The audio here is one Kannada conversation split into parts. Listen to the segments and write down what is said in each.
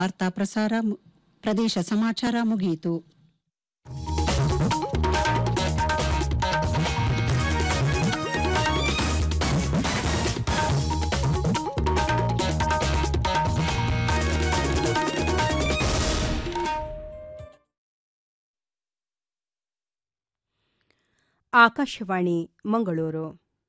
ವಾರ್ತಾ ಪ್ರಸಾರ ಮು- ಪ್ರದೇಶ ಸಮಾಚಾರ ಮುಗಿಯಿತು ಆಕಾಶವಾಣಿ ಮಂಗಳೂರು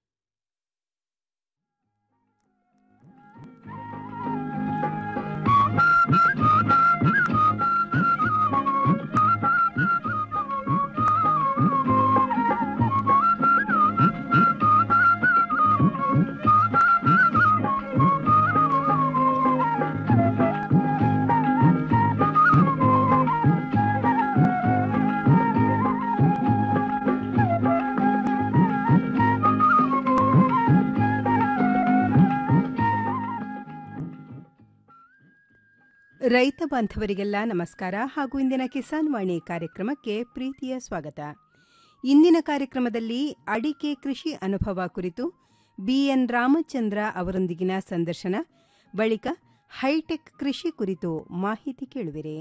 ರೈತ ಬಾಂಧವರಿಗೆಲ್ಲ ನಮಸ್ಕಾರ ಹಾಗೂ ಇಂದಿನ ಕಿಸಾನ್ ವಾಣಿ ಕಾರ್ಯಕ್ರಮಕ್ಕೆ ಪ್ರೀತಿಯ ಸ್ವಾಗತ ಇಂದಿನ ಕಾರ್ಯಕ್ರಮದಲ್ಲಿ ಅಡಿಕೆ ಕೃಷಿ ಅನುಭವ ಕುರಿತು ಬಿಎನ್ ರಾಮಚಂದ್ರ ಅವರೊಂದಿಗಿನ ಸಂದರ್ಶನ ಬಳಿಕ ಹೈಟೆಕ್ ಕೃಷಿ ಕುರಿತು ಮಾಹಿತಿ ಕೇಳುವಿರಿ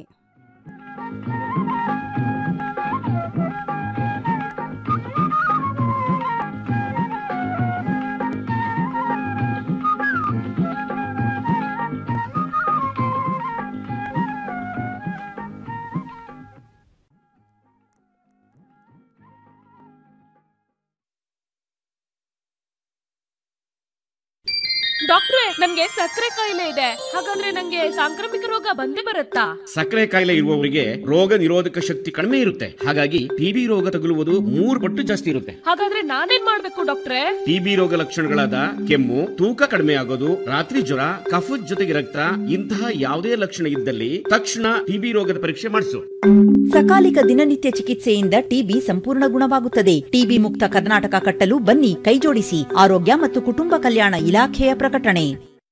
ಡಾಕ್ಟ್ರೆ ನನ್ಗೆ ಸಕ್ಕರೆ ಕಾಯಿಲೆ ಇದೆ ಹಾಗಂದ್ರೆ ನಂಗೆ ಸಾಂಕ್ರಾಮಿಕ ರೋಗ ಬಂದೇ ಬರುತ್ತಾ ಸಕ್ಕರೆ ಕಾಯಿಲೆ ಇರುವವರಿಗೆ ರೋಗ ನಿರೋಧಕ ಶಕ್ತಿ ಕಡಿಮೆ ಇರುತ್ತೆ ಹಾಗಾಗಿ ಟಿಬಿ ರೋಗ ತಗುಲುವುದು ಮೂರು ಪಟ್ಟು ಜಾಸ್ತಿ ಇರುತ್ತೆ ಹಾಗಾದ್ರೆ ನಾನೇನ್ ಮಾಡ್ಬೇಕು ಡಾಕ್ಟ್ರೆ ಟಿಬಿ ರೋಗ ಲಕ್ಷಣಗಳಾದ ಕೆಮ್ಮು ತೂಕ ಕಡಿಮೆ ಆಗೋದು ರಾತ್ರಿ ಜ್ವರ ಕಫದ ಜೊತೆಗೆ ರಕ್ತ ಇಂತಹ ಯಾವುದೇ ಲಕ್ಷಣ ಇದ್ದಲ್ಲಿ ತಕ್ಷಣ ಟಿಬಿ ರೋಗದ ಪರೀಕ್ಷೆ ಮಾಡಿಸು ಸಕಾಲಿಕ ದಿನನಿತ್ಯ ಚಿಕಿತ್ಸೆಯಿಂದ ಟಿಬಿ ಸಂಪೂರ್ಣ ಗುಣವಾಗುತ್ತದೆ ಟಿಬಿ ಮುಕ್ತ ಕರ್ನಾಟಕ ಕಟ್ಟಲು ಬನ್ನಿ ಕೈಜೋಡಿಸಿ ಆರೋಗ್ಯ ಮತ್ತು ಕುಟುಂಬ ಕಲ್ಯಾಣ ಇಲಾಖೆಯ ಪ್ರಕಟಣೆ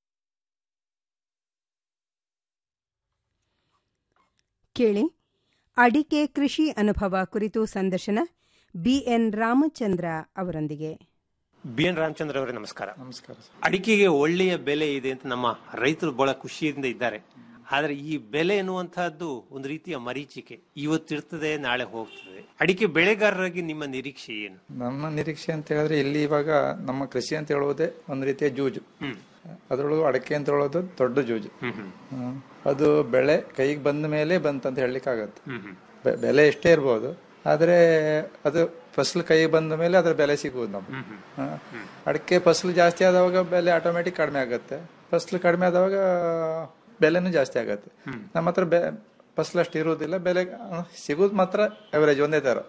ಕೇಳಿ ಅಡಿಕೆ ಕೃಷಿ ಅನುಭವ ಕುರಿತು ಸಂದರ್ಶನ ಬಿಎನ್ ರಾಮಚಂದ್ರ ಅವರೊಂದಿಗೆ ಬಿ ಎನ್ ರಾಮಚಂದ್ರ ಅವರೇ ನಮಸ್ಕಾರ ನಮಸ್ಕಾರ ಸರ್. ಅಡಿಕೆಗೆ ಒಳ್ಳೆಯ ಬೆಲೆ ಇದೆ ಅಂತ ನಮ್ಮ ರೈತರು ಬಹಳ ಖುಷಿಯಿಂದ ಇದ್ದಾರೆ ಆದ್ರೆ ಈ ಬೆಲೆ ಎನ್ನುವಂತಹದ್ದು ಒಂದು ರೀತಿಯ ಮರೀಚಿಕೆ ಇವತ್ತಿರ್ತದೆ ನಾಳೆ ಹೋಗ್ತದೆ ಅಡಿಕೆ ಬೆಳೆಗಾರರಾಗಿ ನಿಮ್ಮ ನಿರೀಕ್ಷೆ ಏನು ನಮ್ಮ ನಿರೀಕ್ಷೆ ಅಂತ ಹೇಳಿದ್ರೆ ಇಲ್ಲಿ ಇವಾಗ ನಮ್ಮ ಕೃಷಿ ಅಂತ ಹೇಳುವುದೇ ಒಂದು ರೀತಿಯ ಜೂಜು ಅದರೊಳಗೂ ಅಡಕೆ ಅಂತ ಹೇಳೋದು ದೊಡ್ಡ ಜೂಜು ಹ್ಮ್. ಅದು ಬೆಳೆ ಕೈಗೆ ಬಂದ ಮೇಲೆ ಬಂತಂತ ಹೇಳಲಿಕ್ಕೆ ಆಗತ್ತೆ ಬೆ- ಬೆಲೆ ಎಷ್ಟೇ ಇರ್ಬೋದು ಆದ್ರೆ ಅದು ಫಸಲು ಕೈಗೆ ಬಂದ ಮೇಲೆ ಅದರ ಬೆಲೆ ಸಿಗುವುದು ನಮ್ಗೆ ಹ. ಅಡಿಕೆ ಫಸಲು ಜಾಸ್ತಿ ಆದವಾಗ ಬೆಲೆ ಆಟೋಮೆಟಿಕ್ ಕಡಿಮೆ ಆಗುತ್ತೆ ಫಸಲು ಕಡಿಮೆ ಆದವಾಗ ಬೆಲೆನೂ ಜಾಸ್ತಿ ಆಗತ್ತೆ ನಮ್ಮ ಹತ್ರ ಬೆ ಫಸಲು ಅಷ್ಟು ಇರುವುದಿಲ್ಲ ಬೆಲೆ ಆ, ಸಿಗುದು ಮಾತ್ರ ಅವರೇಜ್ ಒಂದೇ ತರ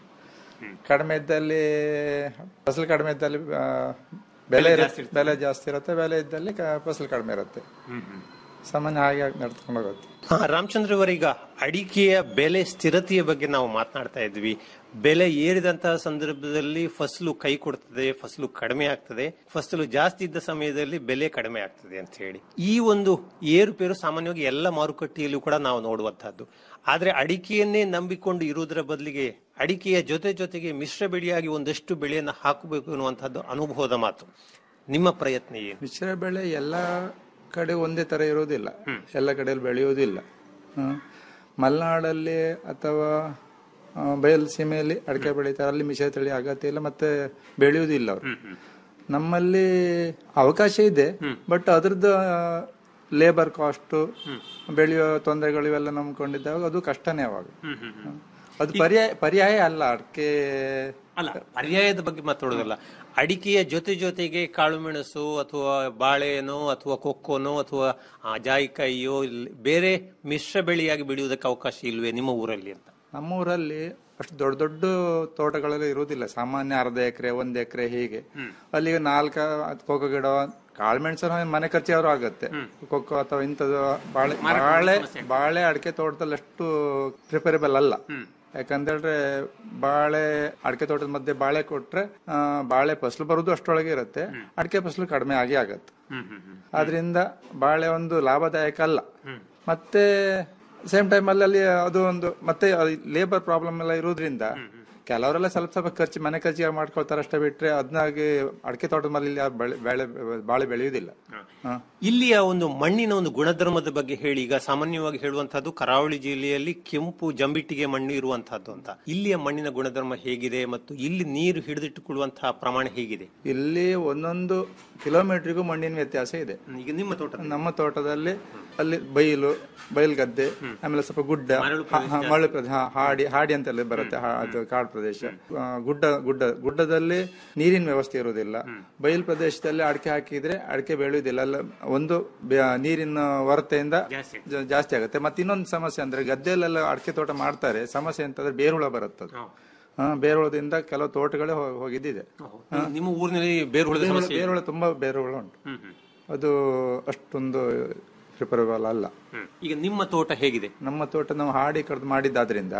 ಕಡಿಮೆ ಇದ್ದಲ್ಲಿ ಫಸಲು ಕಡಿಮೆ ಇದ್ದಲ್ಲಿ ಆ, ಬೆಲೆ ಇರುತ್ತೆ ಬೆಲೆ ಜಾಸ್ತಿ ಇರುತ್ತೆ ಬೆಲೆ ಇದ್ದಲ್ಲಿ ಕ- ಫಸಲು ಕಡಿಮೆ ಇರುತ್ತೆ ಸಾಮಾನ್ಯ ಹಾಗೆ ನಡ್ಕೊಂಡು ಹೋಗುತ್ತೆ ಹಾ, ರಾಮಚಂದ್ರ ಅವರೀಗ ಅಡಿಕೆಯ ಬೆಲೆ ಸ್ಥಿರತೆಯ ಬಗ್ಗೆ ನಾವು ಮಾತನಾಡ್ತಾ ಇದ್ವಿ ಬೆಲೆ ಏರಿದಂತಹ ಸಂದರ್ಭದಲ್ಲಿ ಫಸಲು ಕೈ ಕೊಡ್ತದೆ ಫಸಲು ಕಡಿಮೆ ಆಗ್ತದೆ ಫಸಲು ಜಾಸ್ತಿ ಇದ್ದ ಸಮಯದಲ್ಲಿ ಬೆಲೆ ಕಡಿಮೆ ಆಗ್ತದೆ ಅಂತ ಹೇಳಿ ಈ ಒಂದು ಏರುಪೇರು ಸಾಮಾನ್ಯವಾಗಿ ಎಲ್ಲ ಮಾರುಕಟ್ಟೆಯಲ್ಲೂ ಕೂಡ ನಾವು ನೋಡುವಂತಹದ್ದು ಆದ್ರೆ ಅಡಿಕೆಯನ್ನೇ ನಂಬಿಕೊಂಡು ಇರುವುದರ ಬದಲಿಗೆ ಅಡಿಕೆಯ ಜೊತೆ ಜೊತೆಗೆ ಮಿಶ್ರ ಬೆಳೆಯಾಗಿ ಒಂದಷ್ಟು ಬೆಳೆಯನ್ನು ಹಾಕಬೇಕು ಎನ್ನುವಂತಹದ್ದು ಅನುಭವದ ಮಾತು ನಿಮ್ಮ ಪ್ರಯತ್ನ ಏನು ಮಿಶ್ರ ಬೆಳೆ ಎಲ್ಲ ಕಡೆ ಒಂದೇ ತರ ಇರೋದಿಲ್ಲ ಎಲ್ಲ ಕಡೆಯಲ್ಲಿ ಬೆಳೆಯೋದಿಲ್ಲ ಹ್ಮ್. ಮಲೆನಾಡಲ್ಲಿ ಅಥವಾ ಆ, ಬಯಲು ಸೀಮೆಯಲ್ಲಿ ಅಡಿಕೆ ಬೆಳೀತಾರೆ ಅಲ್ಲಿ ಮಿಶ್ರ ತಳಿ ಅಗತ್ಯ ಇಲ್ಲ ಮತ್ತೆ ಬೆಳೆಯುವುದಿಲ್ಲ ಅವರು ನಮ್ಮಲ್ಲಿ ಅವಕಾಶ ಇದೆ ಬಟ್ ಅದ್ರದ್ದು ಲೇಬರ್ ಕಾಸ್ಟ್ ಬೆಳೆಯೋ ತೊಂದರೆಗಳು ಇವೆಲ್ಲ ನಂಬ್ಕೊಂಡಿದ್ದಾಗ ಅದು ಕಷ್ಟನೇ ಅವಾಗ ಹ್ಮ್. ಅದು ಪರ್ಯಾಯ ಪರ್ಯಾಯ ಅಲ್ಲ ಅಡಿಕೆ ಅಲ್ಲ ಪರ್ಯಾಯದ ಬಗ್ಗೆ ಮಾತಾಡೋದಲ್ಲ ಅಡಿಕೆಯ ಜೊತೆ ಜೊತೆಗೆ ಕಾಳುಮೆಣಸು ಅಥವಾ ಬಾಳೆನೋ ಅಥವಾ ಕೊಕ್ಕೋನೋ ಅಥವಾ ಆ, ಜಾಯಿಕಾಯಿಯೋ ಇಲ್- ಬೇರೆ ಮಿಶ್ರ ಬೆಳೆಯಾಗಿ ಬೆಳೆಯುವುದಕ್ಕೆ ಅವಕಾಶ ಇಲ್ವೇ ನಿಮ್ಮ ಊರಲ್ಲಿ ಅಂತ ನಮ್ಮ ಊರಲ್ಲಿ ಅಷ್ಟು ದೊಡ್ಡ ದೊಡ್ಡ ತೋಟಗಳೆಲ್ಲ ಇರುವುದಿಲ್ಲ ಸಾಮಾನ್ಯ ಅರ್ಧ ಎಕರೆ ಒಂದ್ ಎಕರೆ ಹೀಗೆ ಅಲ್ಲಿ ನಾಲ್ಕ ಕೋಕೋ ಗಿಡ ಕಾಳುಮೆಣಸು ಮನೆ ಖರ್ಚಾದ್ರು ಆಗತ್ತೆ ಕೊಕ್ಕೋ ಅಥವಾ ಇಂಥದ್ದು ಬಾಳೆ ಬಾಳೆ ಬಾಳೆ ಅಡಿಕೆ ತೋಟದಲ್ಲಿ ಅಷ್ಟು ಪ್ರಿಫರೇಬಲ್ ಅಲ್ಲ ಯಾಕಂತೇಳಿದ್ರೆ ಬಾಳೆ ಅಡಿಕೆ ತೋಟದ ಮಧ್ಯೆ ಬಾಳೆ ಕೊಟ್ರೆ ಆ, ಬಾಳೆ ಫಸಲು ಬರುದು ಅಷ್ಟೊಳಗೆ ಇರುತ್ತೆ ಅಡಿಕೆ ಫಸಲು ಕಡಿಮೆ ಆಗಿ ಆಗತ್ತೆ ಆದ್ರಿಂದ ಬಾಳೆ ಒಂದು ಲಾಭದಾಯಕ ಅಲ್ಲ ಮತ್ತೆ ಸೇಮ್ ಟೈಮ್ ಅಲ್ಲಿ ಅಲ್ಲಿ ಅದು ಒಂದು ಮತ್ತೆ ಲೇಬರ್ ಪ್ರಾಬ್ಲಮ್ ಎಲ್ಲ ಇರೋದ್ರಿಂದ ಕೆಲವರೆಲ್ಲ ಸ್ವಲ್ಪ ಸ್ವಲ್ಪ ಖರ್ಚು ಮನೆ ಖರ್ಚಿಗೆ ಮಾಡ್ಕೊಳ್ತಾರೆ ಅಷ್ಟೇ ಬಿಟ್ರೆ ಅದನ್ನಾಗಿ ಅಡಿಕೆ ತೋಟದ ಮೇಲೆ ಇಲ್ಲಿ ಯಾರು ಬೆಳೆ ಬೆಳೆ ಬಾಳೆ ಬೆಳೆಯುವುದಿಲ್ಲ ಹ. ಇಲ್ಲಿಯ ಒಂದು ಮಣ್ಣಿನ ಒಂದು ಗುಣಧರ್ಮದ ಬಗ್ಗೆ ಹೇಳಿ ಈಗ ಸಾಮಾನ್ಯವಾಗಿ ಹೇಳುವಂತಹದ್ದು ಕರಾವಳಿ ಜಿಲ್ಲೆಯಲ್ಲಿ ಕೆಂಪು ಜಂಬಿಟ್ಟಿಗೆ ಮಣ್ಣು ಇರುವಂತಹದ್ದು ಅಂತ ಇಲ್ಲಿಯ ಮಣ್ಣಿನ ಗುಣಧರ್ಮ ಹೇಗಿದೆ ಮತ್ತು ಇಲ್ಲಿ ನೀರು ಹಿಡಿದಿಟ್ಟುಕೊಳ್ಳುವಂತಹ ಪ್ರಮಾಣ ಹೇಗಿದೆ ಇಲ್ಲಿ ಒಂದೊಂದು ಕಿಲೋಮೀಟರ್ಗೂ ಮಣ್ಣಿನ ವ್ಯತ್ಯಾಸ ಇದೆ ಈಗ ನಿಮ್ಮ ತೋಟ ನಮ್ಮ ತೋಟದಲ್ಲಿ ಅಲ್ಲಿ ಬೈಲು ಬಯಲು ಗದ್ದೆ ಆಮೇಲೆ ಸ್ವಲ್ಪ ಗುಡ್ಡ ಹ- ಹ, ಮರಳು ಪ್ರದೇಶ ಹ, ಹಾಡಿ ಹಾಡಿ ಅಂತೆಲ್ಲ ಬರುತ್ತೆ ಹಾ- ಅದು ಕಾಡು ಪ್ರದೇಶ ಆ, ಗುಡ್ಡ ಗುಡ್ಡ ಗುಡ್ಡದಲ್ಲಿ ನೀರಿನ ವ್ಯವಸ್ಥೆ ಇರುವುದಿಲ್ಲ ಬಯಲು ಪ್ರದೇಶದಲ್ಲಿ ಅಡಿಕೆ ಹಾಕಿದ್ರೆ ಅಡಿಕೆ ಬೆಳೆಯುವುದಿಲ್ಲ ಅಲ್ಲ ಒಂದು ಬೆ- ನೀರಿನ ಹೊರತೆಯಿಂದ ಜಾ- ಜಾಸ್ತಿ ಆಗುತ್ತೆ ಮತ್ತೆ ಇನ್ನೊಂದು ಸಮಸ್ಯೆ ಅಂದ್ರೆ ಗದ್ದೆಯಲ್ಲೆಲ್ಲ ಅಡಿಕೆ ತೋಟ ಮಾಡ್ತಾರೆ ಸಮಸ್ಯೆ ಅಂತಂದ್ರೆ ಬೇರುಳ ಬರುತ್ತದೆ ಹಾ ಬೇರುಳದಿಂದ ಕೆಲವು ತೋಟಗಳೇ ಹೋ- ಹೋಗಿದ್ದಿದೆ ನಿಮ್ಮ ಊರಿನಲ್ಲಿ ಬೇರುಹುಳದ ಬೇರುಳ ಸಮಸ್ಯೆ ಬೇರುಳ ತುಂಬಾ ಬೇರುಳ ಉಂಟು ಅದು ಅಷ್ಟೊಂದು ಪ್ರಿಪರಬಲ್ ಅಲ್ಲ ಈಗ ನಿಮ್ಮ ತೋಟ ಹೇಗಿದೆ ನಮ್ಮ ತೋಟ ನಾವು ಹಾಡಿ ಕಡ್ದು ಮಾಡಿದ್ದಾದ್ರಿಂದ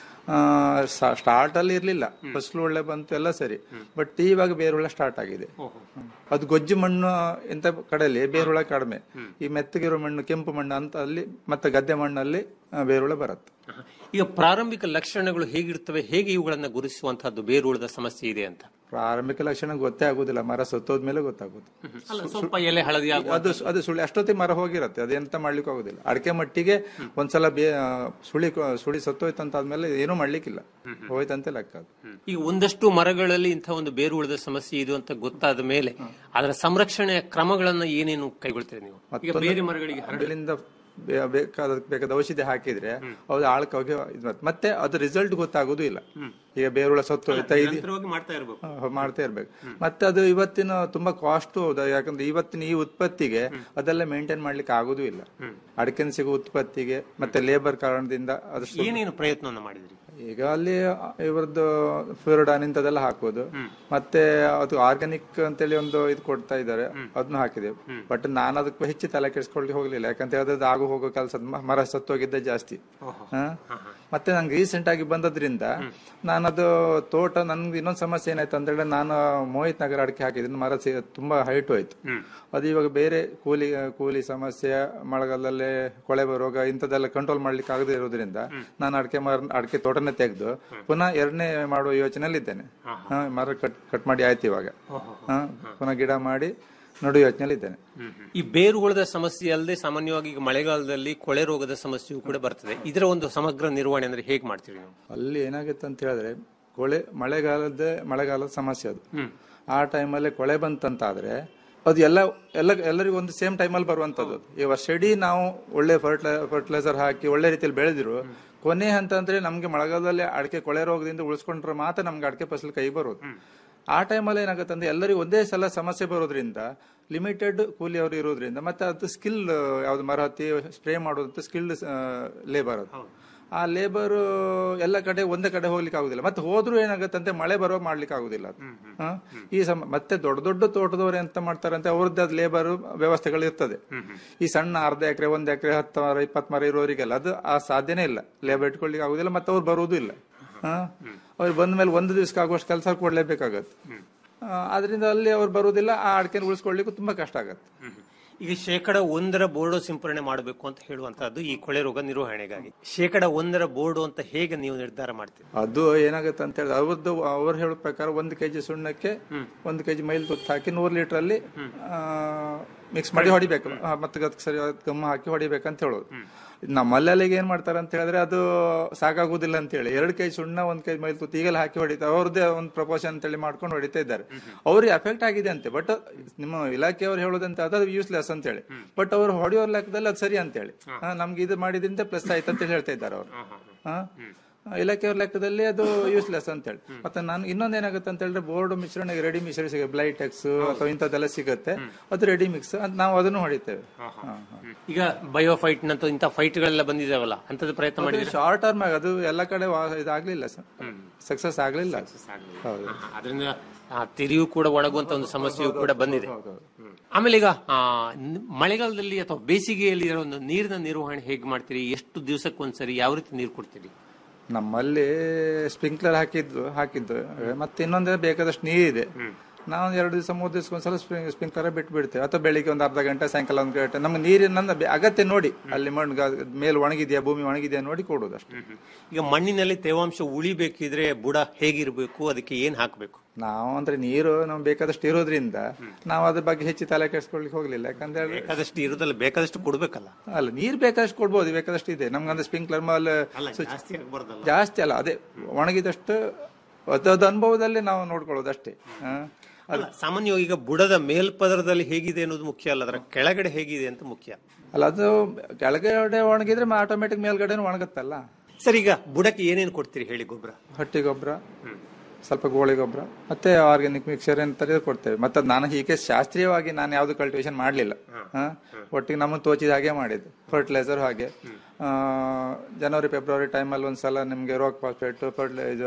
ಸ್ಟಾರ್ಟ್ ಅಲ್ಲಿ ಇರ್ಲಿಲ್ಲ ಫಸಲು ಒಳ್ಳೆ ಬಂತು ಎಲ್ಲ ಸರಿ ಬಟ್ ಇವಾಗ ಬೇರುಳ ಸ್ಟಾರ್ಟ್ ಆಗಿದೆ ಹ್ಮ್. ಅದು ಗೊಜ್ಜು ಮಣ್ಣು ಇಂಥ ಕಡೆಯಲ್ಲಿ ಬೇರುಳ ಕಡಿಮೆ ಈ ಮೆತ್ತಗಿರೋ ಮಣ್ಣು ಕೆಂಪು ಮಣ್ಣು ಅಂತ ಅಲ್ಲಿ ಮತ್ತೆ ಗದ್ದೆ ಮಣ್ಣಲ್ಲಿ ಆ, ಬೇರುಳ ಬರುತ್ತೆ ಈಗ ಪ್ರಾರಂಭಿಕ ಲಕ್ಷಣಗಳು ಹೇಗಿರ್ತವೆ ಹೇಗೆ ಇವುಗಳನ್ನ ಗುರುತಿಸುವಂತಹದ್ದು ಬೇರುಹುಳದ ಸಮಸ್ಯೆ ಇದೆ ಅಂತ ಪ್ರಾರಂಭಿಕ ಲಕ್ಷಣ ಗೊತ್ತೇ ಆಗುದಿಲ್ಲ ಮರ ಸತ್ತೋದ್ಮೇಲೆ ಗೊತ್ತಾಗುದು ಅಲ್ಲ ಸ್ವಲ್ಪ ಎಲೆ ಹಳದಿ ಆಗುವ ಅದು ಅದು ಸುಳಿ ಅಷ್ಟೊತ್ತಿಗೆ ಮರ ಹೋಗಿರತ್ತೆ ಅದೆಂತ ಮಾಡ್ಲಿಕ್ಕೆ ಆಗುದಿಲ್ಲ ಅಡಿಕೆ ಮಟ್ಟಿಗೆ ಒಂದ್ಸಲ ಬೇ ಆ, ಸುಳಿ ಸುಳಿ ಸತ್ತೋಯ್ತು ಅಂತ ಆದ್ಮೇಲೆ ಏನೂ ಮಾಡ್ಲಿಕ್ಕಿಲ್ಲ ಹೋಯ್ತಂತೆ ಲೆಕ್ಕ ಅದು ಈಗ ಒಂದಷ್ಟು ಮರಗಳಲ್ಲಿ ಇಂಥ ಒಂದು ಬೇರುಹುಳದ ಸಮಸ್ಯೆ ಇದೆ ಅಂತ ಗೊತ್ತಾದ ಮೇಲೆ ಅದರ ಸಂರಕ್ಷಣೆಯ ಕ್ರಮಗಳನ್ನ ಏನೇನು ಕೈಗೊಳ್ತೀರಿ ನೀವು ಈಗ ಬೇರೆ ಮರಗಳಿಗೆ ಹರಡ ಅಲ್ಲಿಂದ ಬೇ- ಬೇಕಾದ ಬೇಕಾದ ಔಷಧಿ ಹಾಕಿದ್ರೆ ಅದು ಆಳ್ಕ ಹೋಗಿ ಇದ್ ಮಾಡ್ತದೆ. ಮತ್ತೆ ಅದು ರಿಸಲ್ಟ್ ಗೊತ್ತಾಗೋದು ಇಲ್ಲ ಈಗ ಬೇರುಳ ಸತ್ತು ಹೋಯ್ತಾ ಇದು ನಿರಂತರವಾಗಿ ಮಾಡ್ತಾ ಇರಬೇಕು ಹ, ಮಾಡ್ತಾ ಇರ್ಬೇಕು ಮತ್ತೆ ಅದು ಇವತ್ತಿನ ತುಂಬಾ ಕಾಸ್ಟ್ ಹೌದಾ ಯಾಕಂದ್ರೆ ಇವತ್ತಿನ ಈ ಉತ್ಪತ್ತಿಗೆ ಅದೆಲ್ಲ ಮೇಂಟೈನ್ ಮಾಡ್ಲಿಕ್ಕೆ ಆಗುದೂ ಇಲ್ಲ ಅಡಿಕೆನ್ ಸಿಗೋ ಉತ್ಪತ್ತಿಗೆ ಮತ್ತೆ ಲೇಬರ್ ಕಾರಣದಿಂದ ಅದಷ್ಟು ಏನೇನು ಪ್ರಯತ್ನವನ್ನ ಮಾಡಿದ್ರಿ ಈಗ ಅಲ್ಲಿ ಇವರದ್ದು ಫ್ಲೋರಿಡಾನ್ ಇಂಥದೆಲ್ಲ ಹಾಕೋದು ಮತ್ತೆ ಅದು ಆರ್ಗಾನಿಕ್ ಅಂತೇಳಿ ಒಂದು ಇದು ಕೊಡ್ತಾ ಇದ್ದಾರೆ ಅದನ್ನು ಹಾಕಿದೆವು ಬಟ್ ನಾನು ಅದಕ್ಕೆ ಹೆಚ್ಚು ತಲೆ ಕೆಡಿಸ್ಕೊಳ್ಳಿ ಹೋಗ್ಲಿಲ್ಲ ಯಾಕಂತ ಹೇಳಿದ್ರೆ ಅದು ಆಗು ಹೋಗೋ ಕೆಲಸ ಮರ ಸತ್ತೋಗಿದ್ದೆ ಜಾಸ್ತಿ ಹ? ಮತ್ತೆ ನಂಗೆ ರೀಸೆಂಟ್ ಆಗಿ ಬಂದದ್ರಿಂದ ನಾನದು ತೋಟ ನನ್ಗೆ ಇನ್ನೊಂದು ಸಮಸ್ಯೆ ಏನಾಯ್ತು ಅಂತ ಹೇಳಿದ್ರೆ ನಾನು ಮೋಹಿತ್ ನಗರ ಅಡಿಕೆ ಹಾಕಿದ್ದೀನಿ ಮರ ಸಿ- ತುಂಬಾ ಹೈಟ್ ಹೋಯ್ತು ಅದು ಇವಾಗ ಬೇರೆ ಕೂಲಿ ಕೂಲಿ ಸಮಸ್ಯೆ ಮಳೆಗಾಲದಲ್ಲೇ ಕೊಳೆ ಬರುವಾಗ ಇಂಥದ್ದೆಲ್ಲ ಕಂಟ್ರೋಲ್ ಮಾಡ್ಲಿಕ್ಕೆ ಆಗದೆ ಇರೋದ್ರಿಂದ ನಾನು ಅಡಿಕೆ ಮರ ಅಡಿಕೆ ತೋಟನೇ ತೆಗೆದು ಪುನಃ ಎರಡನೇ ಮಾಡುವ ಯೋಚನೆಯಲ್ಲಿ ಇದ್ದೇನೆ ಹ, ಮರ ಕಟ್ ಕಟ್ ಮಾಡಿ ಆಯ್ತು ಇವಾಗ ಹ, ಪುನಃ ಗಿಡ ಮಾಡಿ ನಡು ಯೋಚನೆಯಲ್ಲಿ ಇದ್ದೇನೆ ಈ ಬೇರುಹುಳದ ಸಮಸ್ಯೆ ಅಲ್ಲದೆ ಸಾಮಾನ್ಯವಾಗಿ ಈಗ ಮಳೆಗಾಲದಲ್ಲಿ ಕೊಳೆ ರೋಗದ ಸಮಸ್ಯೆಯೂ ಕೂಡ ಬರ್ತದೆ ಇದರ ಒಂದು ಸಮಗ್ರ ನಿರ್ವಹಣೆ ಅಂದ್ರೆ ಹೇಗೆ ಮಾಡ್ತೀರಿ ನೀವು ಅಲ್ಲಿ ಏನಾಗುತ್ತೆ ಅಂತ ಹೇಳಿದ್ರೆ ಕೊಳೆ ಮಳೆಗಾಲದ ಮಳೆಗಾಲದ ಸಮಸ್ಯೆ ಅದು ಆ ಟೈಮಲ್ಲಿ ಕೊಳೆ ಬಂತಂತಾದ್ರೆ ಅದು ಎಲ್ಲ ಎಲ್ಲ ಎಲ್ಲರಿಗೂ ಒಂದು ಸೇಮ್ ಟೈಮಲ್ಲಿ ಬರುವಂತದ್ದು ಈ ವರ್ಷ ಇಡೀ ನಾವು ಒಳ್ಳೆ ಫರ್ಟಿಲೈ ಫರ್ಟಿಲೈಸರ್ ಹಾಕಿ ಒಳ್ಳೆ ರೀತಿಯಲ್ಲಿ ಬೆಳೆದಿರು ಕೊನೆ ಹಂತ ಅಂದ್ರೆ ನಮ್ಗೆ ಮಳೆಗಾಲದಲ್ಲಿ ಅಡಿಕೆ ಕೊಳೆ ರೋಗದಿಂದ ಉಳಿಸ್ಕೊಂಡ್ರೆ ಮಾತ್ರ ನಮ್ಗೆ ಅಡಿಕೆ ಫಸಲು ಕೈ ಬರೋದು ಆ ಟೈಮಲ್ಲಿ ಏನಾಗುತ್ತೆ ಅಂದ್ರೆ ಎಲ್ಲರಿಗೂ ಒಂದೇ ಸಲ ಸಮಸ್ಯೆ ಬರೋದ್ರಿಂದ ಲಿಮಿಟೆಡ್ ಕೂಲಿ ಅವರು ಇರೋದ್ರಿಂದ ಮತ್ತೆ ಅದು ಸ್ಕಿಲ್ ಯಾವ್ದು ಮರ ಹತ್ತಿ ಸ್ಪ್ರೇ ಮಾಡೋದು ಸ್ಕಿಲ್ಡ್ ಲೇಬರ್ ಅದು ಆ ಲೇಬರ್ ಎಲ್ಲ ಕಡೆ ಒಂದೇ ಕಡೆ ಹೋಗ್ಲಿಕ್ಕೆ ಆಗುದಿಲ್ಲ ಮತ್ತೆ ಹೋದ್ರೂ ಏನಾಗತ್ತಂತೆ ಮಳೆ ಬರೋ ಮಾಡ್ಲಿಕ್ಕೆ ಆಗುದಿಲ್ಲ ಅದು. ಹ? ಈ ಸಮ ಮತ್ತೆ ದೊಡ್ಡ ದೊಡ್ಡ ತೋಟದವ್ರು ಎಂತ ಮಾಡ್ತಾರಂತೆ ಅವ್ರದ್ದು ಅದು ಲೇಬರ್ ವ್ಯವಸ್ಥೆಗಳು ಇರ್ತದೆ ಈ ಸಣ್ಣ ಅರ್ಧ ಎಕರೆ ಒಂದ್ ಎಕರೆ ಹತ್ತು ಮರ ಇಪ್ಪತ್ತು ಮರ ಇರೋರಿಗೆಲ್ಲ ಅದು ಆ ಸಾಧ್ಯನೇ ಇಲ್ಲ ಲೇಬರ್ ಇಟ್ಕೊಳ್ಲಿಕ್ಕೆ ಆಗುದಿಲ್ಲ ಮತ್ತೆ ಅವ್ರು ಬರುವುದೂ ಇಲ್ಲ ಹ? ಅವ್ರು ಬಂದ ಮೇಲೆ ಒಂದು ದಿವಸಕ್ಕೆ ಆಗುವಷ್ಟು ಕೆಲಸ ಕೊಡ್ಲೇಬೇಕಾಗತ್ತೆ ಆ, ಆದ್ರಿಂದ ಅಲ್ಲಿ ಅವ್ರು ಬರುವುದಿಲ್ಲ ಆ ಅಡಿಕೆ ಉಳಿಸ್ಕೊಳ್ಲಿಕ್ಕೂ ತುಂಬಾ ಕಷ್ಟ ಆಗತ್ತೆ ಈಗ ಶೇಕಡ ಒಂದರ ಬೋರ್ಡು ಸಿಂಪರಣೆ ಮಾಡಬೇಕು ಅಂತ ಹೇಳುವಂತಹದ್ದು ಈ ಕೊಳೆ ರೋಗ ನಿರ್ವಹಣೆಗಾಗಿ ಶೇಕಡ ಒಂದರ ಬೋರ್ಡು ಅಂತ ಹೇಗೆ ನೀವು ನಿರ್ಧಾರ ಮಾಡ್ತೀರಿ ಅದು ಏನಾಗುತ್ತೆ ಅಂತ ಹೇಳಿದ್ರೆ ಅವ್ರದ್ದು ಅವ್ರು ಹೇಳೋ ಪ್ರಕಾರ ಒಂದು ಕೆಜಿ ಸುಣ್ಣಕ್ಕೆ ಒಂದು ಕೆಜಿ ಮೈಲ್ ತುತ್ತು ಹಾಕಿ ನೂರು ಲೀಟರ್ ಅಲ್ಲಿ ಮಿಕ್ಸ್ ಮಾಡಿ ಹೊಡಿಬೇಕು ಆ, ಮತ್ತೆ ಅದಕ್ಕೆ ಸರಿ ಗಮ್ಮ ಹಾಕಿ ಹೊಡಿಬೇಕಂತ ಹೇಳೋದು ನಮ್ಮಲ್ಲೆಲ್ಲಿಗೆ ಏನ್ ಮಾಡ್ತಾರೆ ಅಂತ ಹೇಳಿದ್ರೆ ಅದು ಸಾಕಾಗುದಿಲ್ಲ ಅಂತ ಹೇಳಿ ಎರಡು ಕೆಜಿ ಸುಣ್ಣ ಒಂದ್ ಕೆಜಿ ಮೈಲ್ ತುತ್ತು ಈಗೆಲ್ಲ ಹಾಕಿ ಹೊಡಿತಾರೆ ಅವ್ರದ್ದೇ ಒಂದು ಪ್ರಪೋಷನ್ ಅಂತೇಳಿ ಮಾಡ್ಕೊಂಡು ಹೊಡಿತಾ ಇದ್ದಾರೆ ಅವ್ರಿಗೆ ಎಫೆಕ್ಟ್ ಆಗಿದೆ ಅಂತೆ ಬಟ್ ನಿಮ್ಮ ಇಲಾಖೆಯವರು ಹೇಳೋದಂತ ಅದು ಯೂಸ್ಲೆಸ್ ಅಂತ ಹೇಳಿ ಬಟ್ ಅವ್ರು ಹೊಡೆಯೋ ಲೆಕ್ಕದಲ್ಲಿ ಅದು ಸರಿ ಅಂತ ಹೇಳಿ ಹಾ, ನಮ್ಗೆ ಇದು ಮಾಡಿದ್ರಿಂದ ಪ್ಲಸ್ ಆಯ್ತು ಅಂತ ಹೇಳಿ ಹೇಳ್ತಾ ಇದ್ದಾರೆ ಅವರು ಹಾ ಇಲಾಖೆಯವ್ರ ಲೆಕ್ಕದಲ್ಲಿ ಅದು ಯೂಸ್ಲೆಸ್ ಅಂತ ಹೇಳಿ ಮತ್ತೆ ನಾನು ಇನ್ನೊಂದ್ ಏನಾಗುತ್ತೆ ಅಂತ ಹೇಳಿದ್ರೆ ಬೋರ್ಡ್ ಮಿಶ್ರಣ ರೆಡಿ ಮಿಶ್ರಣ ಸಿಗುತ್ತೆ ಬ್ಲೈಟೆಕ್ಸ್ ಅಥವಾ ಇಂಥದ್ದೆಲ್ಲ ಸಿಗುತ್ತೆ ಅದು ರೆಡಿ ಮಿಕ್ಸ್ ನಾವು ಅದನ್ನು ಹೊಡಿತೇವೆ ಹಾ, ಹಾ. ಈಗ ಬಯೋಫೈಟ್ ನಂತ ಇಂಥ ಫೈಟ್ಗಳೆಲ್ಲ ಬಂದಿದಾವಲ್ಲ ಅಂತದ್ದು ಪ್ರಯತ್ನ ಅದು ಮಾಡಿದ್ರೆ ಶಾರ್ಟ್ ಟರ್ಮ್ ಆಗಿ ಅದು ಎಲ್ಲ ಕಡೆ ವಾ- ಇದಾಗ್ಲಿಲ್ಲ ಸಕ್ಸಸ್ ಆಗ್ಲಿಲ್ಲ ಹೌದು ಅದರಿಂದ ಆ, ತಿರಿಯು ಕೂಡ ಒಣಗುವಂತ ಒಂದು ಸಮಸ್ಯೆಯು ಕೂಡ ಬಂದಿದೆ ಆಮೇಲೆ ಈಗ ಆ, ನ್- ಮಳೆಗಾಲದಲ್ಲಿ ಅಥವಾ ಬೇಸಿಗೆಯಲ್ಲಿ ಇರೋ ಒಂದು ನೀರಿನ ನಿರ್ವಹಣೆ ಹೇಗೆ ಮಾಡ್ತೀರಿ ಎಷ್ಟು ದಿವಸಕ್ಕೊಂದ್ಸರಿ ಯಾವ ರೀತಿ ನೀರು ಕೊಡ್ತೀರಿ ನಮ್ಮಲ್ಲಿ ಸ್ಪ್ರಿಂಕ್ಲರ್ ಹಾಕಿದ್ದು ಹಾಕಿದ್ದು ಮತ್ತೆ ಇನ್ನೊಂದೇ ಬೇಕಾದಷ್ಟು ನೀರಿದೆ ನಾವು ಒಂದು ಎರಡು ದಿವಸ ಮೂರು ದಿವಸ ಒಂದ್ಸಲ ಸ್ಪ್ರಿಂಕ್ಲರ್ ಬಿಟ್ಟು ಬಿಡ್ತೇವೆ ಅಥವಾ ಬೆಳಿಗ್ಗೆ ಒಂದು ಅರ್ಧ ಗಂಟೆ ಸಾಯಂಕಾಲ ಒಂದು ಗಂಟೆ ನಮ್ಗೆ ನೀರಿನ ಬೆ- ಅಗತ್ಯ ನೋಡಿ ಅಲ್ಲಿ ಮಣ್ಣು ಗ- ಮೇಲೆ ಒಣಗಿದೆಯಾ ಭೂಮಿ ಒಣಗಿದೆಯಾ ನೋಡಿ ಕೊಡೋದು ಅಷ್ಟೇ ಈಗ ಮಣ್ಣಿನಲ್ಲಿ ತೇವಾಂಶ ಉಳಿಬೇಕಿದ್ರೆ ಬುಡ ಹೇಗಿರ್ಬೇಕು ಅದಕ್ಕೆ ಏನ್ ಹಾಕ್ಬೇಕು ನಾವು ಅಂದ್ರೆ ನೀರು ನಮ್ಗೆ ಬೇಕಾದಷ್ಟು ಇರೋದ್ರಿಂದ ನಾವು ಅದ್ರ ಬಗ್ಗೆ ಹೆಚ್ಚು ತಲೆ ಕೆಡಿಸ್ಕೊಳ್ಲಿಕ್ಕೆ ಹೋಗ್ಲಿಲ್ಲ ಯಾಕಂದ್ರೆ ಬೇಕಾದಷ್ಟು ಇರೋದಲ್ಲ ಬೇಕಾದಷ್ಟು ಕೊಡ್ಬೇಕಲ್ಲ ಅಲ್ಲ ನೀರ್ ಬೇಕಾದಷ್ಟು ಕೊಡ್ಬೋದು ಬೇಕಾದಷ್ಟು ಇದೆ ನಮ್ಗಂದ್ರೆ ಸ್ಪ್ರಿಂಕ್ಲರ್ ಮಾಲ್ ಅಲ್ಲ ಜಾಸ್ತಿ ಆಗ್ಬಾರ್ದಲ್ಲ ಜಾಸ್ತಿ ಅಲ್ಲ ಅದೇ ಒಣಗಿದಷ್ಟು ಅದದ ಅನುಭವದಲ್ಲಿ ನಾವು ನೋಡ್ಕೊಳ್ಳೋದು ಅಷ್ಟೇ ಹಾ. ಅಲ್ಲ ಸಾಮಾನ್ಯವಾಗಿ ಈಗ ಬುಡದ ಮೇಲ್ಪದರದಲ್ಲಿ ಹೇಗಿದೆ ಅನ್ನೋದು ಮುಖ್ಯ ಅಲ್ಲ ಅದರ ಕೆಳಗಡೆ ಹೇಗಿದೆ ಅಂತ ಮುಖ್ಯ ಅಲ್ಲ ಅದು ಕೆಳಗಡೆ ಒಣಗಿದ್ರೆ ಆಟೋಮೆಟಿಕ್ ಮೇಲ್ಗಡೆನೂ ಒಣಗುತ್ತಲ್ಲ ಸರ್ ಈಗ ಬುಡಕ್ಕೆ ಏನೇನು ಕೊಡ್ತೀರಿ ಹೇಳಿ ಗೊಬ್ಬರ ಹಟ್ಟಿ ಗೊಬ್ಬರ ಸ್ವಲ್ಪ ಗೋಳಿ ಗೊಬ್ಬರ ಮತ್ತೆ ಆರ್ಗ್ಯಾನಿಕ್ ಮಿಕ್ಸರ್ ಅಂತ ಕೊಡ್ತೇವೆ ಮತ್ತೆ ಅದ್ ನಾನು ಹೀಗೆ ಶಾಸ್ತ್ರೀಯವಾಗಿ ನಾನು ಯಾವ್ದು ಕಲ್ಟಿವೇಶನ್ ಮಾಡ್ಲಿಲ್ಲ ಹಾ? ಒಟ್ಟಿಗೆ ನಮ್ಮನ್ನು ತೋಚಿದ ಹಾಗೆ ಮಾಡಿದ್ದು ಫರ್ಟಿಲೈಸರ್ ಹಾಗೆ ಆ, ಜನವರಿ ಫೆಬ್ರವರಿ ಟೈಮಲ್ಲಿ ಒಂದ್ಸಲ ನಿಮ್ಗೆ ರೋಕ್ ಫಾಸ್ಫೇಟ್ ಫರ್ಟಿಲೈಸ್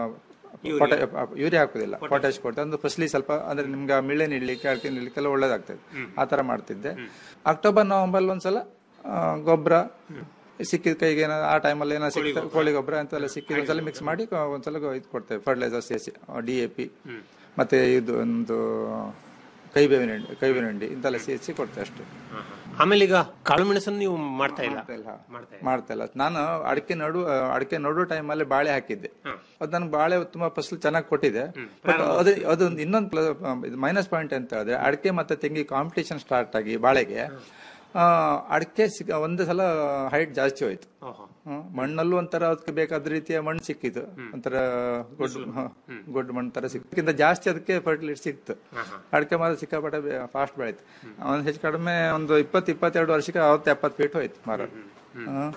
ಯೂರಿಯಾ ಹಾಕುದಿಲ್ಲ ಪೊಟ್ಯಾಶ್ ಕೊಡ್ತೇವೆ ಅಂದ್ರೆ ಫಸ್ಲಿ ಸ್ವಲ್ಪ ಅಂದ್ರೆ ನಿಮ್ಗೆ ಮಿಳ್ಳೆ ನೀಡ್ಲಿಕ್ಕೆ ಅಡಿಕೆ ನೀಡ್ಲಿಕ್ಕೆಲ್ಲ ಒಳ್ಳೇದಾಗ್ತದೆ ಆ ತರ ಮಾಡ್ತಿದ್ದೆ ಅಕ್ಟೋಬರ್ ನವೆಂಬರ್ ಒಂದ್ಸಲ ಗೊಬ್ಬರ ಸಿಕ್ಕಿದ ಕೈಗೆ ಏನೋ ಆ ಟೈಮಲ್ಲಿ ಏನೋ ಸಿಕ್ತ ಕೋಳಿ ಗೊಬ್ಬರ ಅಂತೆಲ್ಲ ಸಿಕ್ಕಿದ ಒಂದ್ಸಲ ಮಿಕ್ಸ್ ಮಾಡಿ ಕ- ಒಂದ್ಸಲ ಇದು ಕೊಡ್ತೇವೆ ಫರ್ಟಿಲೈಸರ್ ಸೇರಿಸಿ ಡಿ ಎ ಪಿ ಮತ್ತೆ ಇದು ಒಂದು ಕೈ ಬೇವಿನ ಹಿಂಡಿ ಕೈ ಬೇವಿನ ಹಿಂಡಿ ಇಂತೆಲ್ಲ ಸೇರಿಸಿ ಕೊಡ್ತೇವೆ ಅಷ್ಟೇ ಆಮೇಲೆ ಈಗ ಕಾಳು ಮೆಣಸನ್ನು ನೀವು ಮಾಡ್ತಾ ಇಲ್ಲ ಮಾಡ್ತಾ ಇಲ್ಲ ನಾನು ಅಡಿಕೆ ನಡು ಅಡಿಕೆ ನಡು ಟೈಮಲ್ಲಿ ಬಾಳೆ ಹಾಕಿದ್ದೆ ಅದು ನನಗೆ ಬಾಳೆ ತುಂಬಾ ಫಸಲು ಚೆನ್ನಾಗಿ ಕೊಟ್ಟಿದೆ ಬಟ್ ಅದು ಅದೊಂದು ಇನ್ನೊಂದು ಮೈನಸ್ ಪಾಯಿಂಟ್ ಅಂತ ಹೇಳಿದ್ರೆ ಅಡಿಕೆ ಮತ್ತೆ ತೆಂಗಿ ಕಾಂಪಿಟೇಷನ್ ಸ್ಟಾರ್ಟ್ ಆಗಿ ಬಾಳೆಗೆ ಆ, ಅಡಿಕೆ ಸಿಕ್ಕ ಒಂದೇ ಸಲ ಹೈಟ್ ಜಾಸ್ತಿ ಹೋಯ್ತು ಹ್ಮ್. ಮಣ್ಣಲ್ಲೂ ಒಂಥರ ಅದಕ್ಕೆ ಬೇಕಾದ ರೀತಿಯ ಮಣ್ಣು ಸಿಕ್ಕಿತು ಒಂಥರ ಗೊಡ್ಡು ಹ, ಗೊಡ್ಡು ಮಣ್ಣು ತರ ಸಿಕ್ಕಿಂತ ಜಾಸ್ತಿ ಅದಕ್ಕೆ ಫರ್ಟಿಲಿಟಿ ಸಿಕ್ತು ಅಡಿಕೆ ಮರ ಸಿಕ್ಕಾಪಟ್ಟೆ ಫಾಸ್ಟ್ ಬೆಳೀತು ಒಂದು ಹೆಚ್ಚು ಕಡಿಮೆ ಒಂದು ಇಪ್ಪತ್ತು ಇಪ್ಪತ್ತೆರಡು ವರ್ಷಕ್ಕೆ ಅವತ್ತು ಎಪ್ಪತ್ತು ಫೀಟ್ ಹೋಯ್ತು ಮರ ಹ್ಮ್.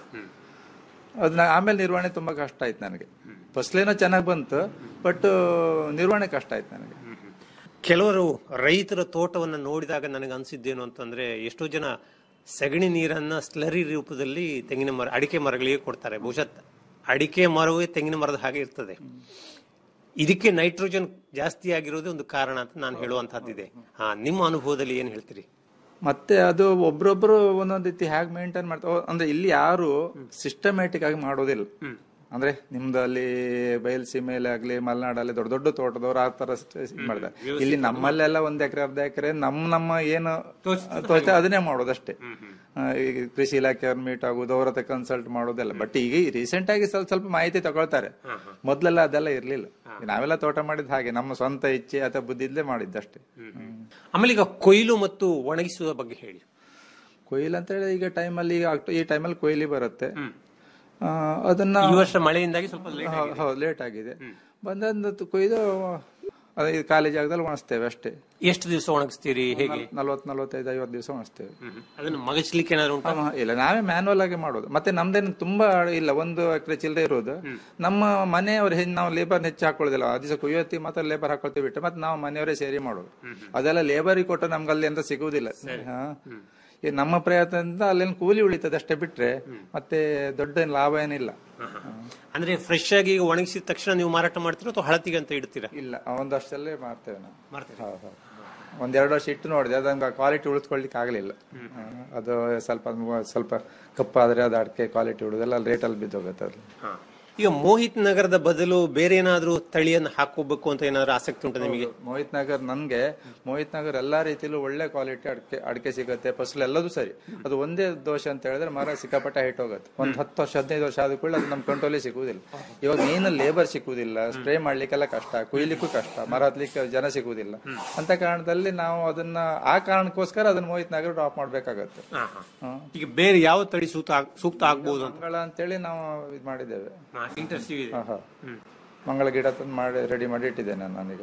ಅದನ್ನ ಆಮೇಲೆ ನಿರ್ವಹಣೆ ತುಂಬಾ ಕಷ್ಟ ಆಯ್ತು ನನಗೆ ಫಸ್ಲೇನೋ ಚೆನ್ನಾಗಿ ಬಂತು ಬಟ್ ನಿರ್ವಹಣೆ ಕಷ್ಟ ಆಯ್ತು ನನಗೆ ಕೆಲವರು ರೈತರ ತೋಟವನ್ನ ನೋಡಿದಾಗ ನನಗೆ ಅನ್ಸಿದ್ದೇನು ಅಂತಂದ್ರೆ ಎಷ್ಟೋ ಜನ ಸಗಣಿ ನೀರನ್ನ ಸ್ಲರಿ ರೂಪದಲ್ಲಿ ತೆಂಗಿನ ಮರ ಅಡಿಕೆ ಮರಗಳಿಗೆ ಕೊಡ್ತಾರೆ ಬಹುಶಃ ಅಡಿಕೆ ಮರವೇ ತೆಂಗಿನ ಮರದ ಹಾಗೆ ಇರ್ತದೆ ಇದಕ್ಕೆ ನೈಟ್ರೋಜನ್ ಜಾಸ್ತಿ ಆಗಿರೋದೇ ಒಂದು ಕಾರಣ ಅಂತ ನಾನು ಹೇಳುವಂತಹದ್ದಿದೆ ಹಾ ನಿಮ್ಮ ಅನುಭವದಲ್ಲಿ ಏನ್ ಹೇಳ್ತೀರಿ ಮತ್ತೆ ಅದು ಒಬ್ರೊಬ್ರು ಒಂದೊಂದ್ ರೀತಿ ಹೇಗೆ ಮೇಂಟೈನ್ ಮಾಡ್ತಾರೆ ಅಂದ್ರೆ ಇಲ್ಲಿ ಯಾರು ಸಿಸ್ಟಮ್ಯಾಟಿಕ್ ಆಗಿ ಮಾಡೋದಿಲ್ಲ ಅಂದ್ರೆ ನಿಮ್ದು ಅಲ್ಲಿ ಬಯಲ್ಸೀಮೆಯಲ್ಲಿ ಆಗ್ಲಿ ಮಲೆನಾಡಲ್ಲಿ ದೊಡ್ಡ ದೊಡ್ಡ ತೋಟದವ್ರು ಆ ತರ ಇದ್ ಮಾಡ್ತಾರೆ ಇಲ್ಲಿ ನಮ್ಮಲ್ಲೆಲ್ಲ ಒಂದ್ ಎಕರೆ ಅರ್ಧ ಎಕರೆ ನಮ್ ನಮ್ಮ ಏನು ತೋಚ ಅದನ್ನೇ ಮಾಡೋದಷ್ಟೇ ಆ, ಈಗ ಕೃಷಿ ಇಲಾಖೆಯವ್ರ ಮೀಟ್ ಆಗೋದು ಅವ್ರ ಹತ್ರ ಕನ್ಸಲ್ಟ್ ಮಾಡೋದೆಲ್ಲ ಬಟ್ ಈಗ ರೀಸೆಂಟ್ ಆಗಿ ಸ್ವಲ್ಪ ಸ್ವಲ್ಪ ಮಾಹಿತಿ ತಗೊಳ್ತಾರೆ ಮೊದ್ಲೆಲ್ಲ ಅದೆಲ್ಲ ಇರ್ಲಿಲ್ಲ ನಾವೆಲ್ಲ ತೋಟ ಮಾಡಿದ್ ಹಾಗೆ ನಮ್ಮ ಸ್ವಂತ ಇಚ್ಛೆ ಅಥವಾ ಬುದ್ಧಿದ್ಲೇ ಮಾಡಿದ್ದಷ್ಟೇ ಆಮೇಲೆ ಈಗ ಕೊಯ್ಲು ಮತ್ತು ಒಣಗಿಸುವ ಬಗ್ಗೆ ಹೇಳಿ ಕೊಯ್ಲು ಅಂತ ಹೇಳಿ ಈಗ ಟೈಮಲ್ಲಿ ಈಗ ಅಕ್ಟೋ- ಈ ಟೈಮಲ್ಲಿ ಕೊಯ್ಲಿ ಬರುತ್ತೆ ಆ, ಅದನ್ನ ಈ ವರ್ಷ ಮಳೆಯಿಂದಾಗಿ ಸ್ವಲ್ಪ late ಹೌದು, ಹೌದು ಲೇಟ್ ಆಗಿದೆ ಬಂದದ್ದು ಕೊಯ್ದು ಅದೇ ಈ ಖಾಲಿ ಜಾಗದಲ್ಲಿ ಒಣಸ್ತೇವೆ ಅಷ್ಟೇ ಎಷ್ಟು ದಿವಸ ಒಣಗಿಸ್ತೀರಿ ಹೇಗೆ ನಲ್ವತ್ ನಲ್ವತ್ತೈದು ಐವತ್ತು ದಿವಸ ಒಣಸ್ತೇವೆ ಅದನ್ನು ಮಗಚ್ಲಿಕ್ಕೆ ಏನಾದ್ರು ಉಂಟಾ ಅಮ್ಮ, ಇಲ್ಲ ನಾವೇ ಮ್ಯಾನುವಲ್ ಆಗಿ ಮಾಡೋದು ಮತ್ತೆ ನಮ್ದೇನು ತುಂಬಾ ಇಲ್ಲ ಒಂದು ಎಕರೆ ಚಿಲ್ಲರೆ ಇರೋದು ನಮ್ಮ ಮನೆಯವ್ರು ಹೆಚ್ಚು ನಾವು ಲೇಬರ್ ಹೆಚ್ಚು ಹಾಕೊಳ್ಳೋದಿಲ್ಲ ಆ ದಿವಸ ಕುಯ್ಯೋತಿ ಮತ್ತೆ ಲೇಬರ್ ಹಾಕೊಳ್ತೀವಿ ಬಿಟ್ಟು ಮತ್ತೆ ನಾವು ಮನೆಯವರೇ ಸೇರಿ ಮಾಡೋದು ಅದೆಲ್ಲ ಲೇಬರಿಗೆ ಕೊಟ್ಟು ನಮ್ಗೆ ಅಲ್ಲಿ ಅಂತ ಸಿಗುವುದಿಲ್ಲ ಹಾ. ಈ ನಮ್ಮ ಪ್ರಯತ್ನದಿಂದ ಅಲ್ಲೇನು ಕೂಲಿ ಉಳಿತದೆ ಅಷ್ಟೇ ಬಿಟ್ರೆ ಮತ್ತೆ ದೊಡ್ಡ ಏನ್ ಲಾಭ ಏನಿಲ್ಲ ಅಂದ್ರೆ ಫ್ರೆಶ್ ಆಗಿ ಈಗ ಒಣಗಿಸಿದ ತಕ್ಷಣ ನೀವು ಮಾರಾಟ ಮಾಡ್ತೀರಾ ಅಥವಾ ಹಳತಿಗೆ ಅಂತ ಇಡ್ತೀರಾ ಇಲ್ಲ ಒಂದಷ್ಟಲ್ಲೇ ಮಾಡ್ತೇವೆ ನಾವು ಮಾಡ್ತೀರಾ? ಹೌದು, ಹೌದು. ಒಂದೆರಡು ವರ್ಷ ಇಟ್ಟು ನೋಡಿದೆ ಅದಂಗ ಕ್ವಾಲಿಟಿ ಉಳಿಸ್ಕೊಳ್ಲಿಕ್ಕೆ ಆಗಲಿಲ್ಲ ಅದು ಸ್ವಲ್ಪ ಸ್ವಲ್ಪ ಕಪ್ಪಾದ್ರೆ ಅದು ಅಡಿಕೆ ಕ್ವಾಲಿಟಿ ಉಳಿದೆಲ್ಲ ರೇಟಲ್ಲಿ ಬಿದ್ದೋಗುತ್ತೆ ಅದು ಈಗ ಮೋಹಿತ್ ನಗರದ ಬದಲು ಬೇರೆ ಏನಾದ್ರೂ ತಳಿಯನ್ನು ಹಾಕೋಬೇಕು ಅಂತ ಏನಾದ್ರು ಆಸಕ್ತಿ ಉಂಟು ನಿಮಗೆ ಮೋಹಿತ್ ನಗರ್ ನನ್ಗೆ ಮೋಹಿತ್ ನಗರ್ ಎಲ್ಲಾ ರೀತಿಲೂ ಒಳ್ಳೆ ಕ್ವಾಲಿಟಿ ಅಡಿಕೆ ಅಡಿಕೆ ಸಿಗುತ್ತೆ ಫಸಲು ಎಲ್ಲದೂ ಸರಿ ಅದು ಒಂದೇ ದೋಷ ಅಂತ ಹೇಳಿದ್ರೆ ಮರ ಸಿಕ್ಕಾಪಟ್ಟೆ ಹೈಟ್ ಹೋಗುತ್ತೆ ಒಂದ್ ಹತ್ತು ವರ್ಷ ಹದಿನೈದು ವರ್ಷ ಆದ ಕೂಡಲೇ ಅದು ನಮ್ಮ ಕಂಟ್ರೋಲೇ ಸಿಗುವುದಿಲ್ಲ ಇವಾಗ ಮೇನ್ ಲೇಬರ್ ಸಿಕ್ಕುವುದಿಲ್ಲ ಸ್ಪ್ರೇ ಮಾಡ್ಲಿಕ್ಕೆಲ್ಲ ಕಷ್ಟ ಕುಯ್ಲಿಕ್ಕೂ ಕಷ್ಟ ಮರ ಹತ್ಲಿಕ್ಕೆ ಜನ ಸಿಗುವುದಿಲ್ಲ ಅಂತ ಕಾರಣದಲ್ಲಿ ನಾವು ಅದನ್ನ ಆ ಕಾರಣಕ್ಕೋಸ್ಕರ ಅದನ್ನ ಮೋಹಿತ್ ನಗರ್ ಡ್ರಾಪ್ ಮಾಡ್ಬೇಕಾಗತ್ತೆ ಹ್ಮ್. ಈಗ ಬೇರೆ ಯಾವ ತಳಿ ಸೂಕ್ತ ಆಗ್- ಸೂಕ್ತ ಆಗ್ಬೋದು ಅಂತ ಮಂಗಳ ಅಂತೇಳಿ ನಾವು ಇದು ಮಾಡಿದ್ದೇವೆ ಇಂಟ್ರೆಸ್ಟ್ ಇದೆ ಹಾ ಹಾ ಮಂಗಳ ಗಿಡ ತಂದು ಮಾಡಿ ರೆಡಿ ಮಾಡಿ ಇಟ್ಟಿದ್ದೇನೆ ನಾನು ನಾನೀಗ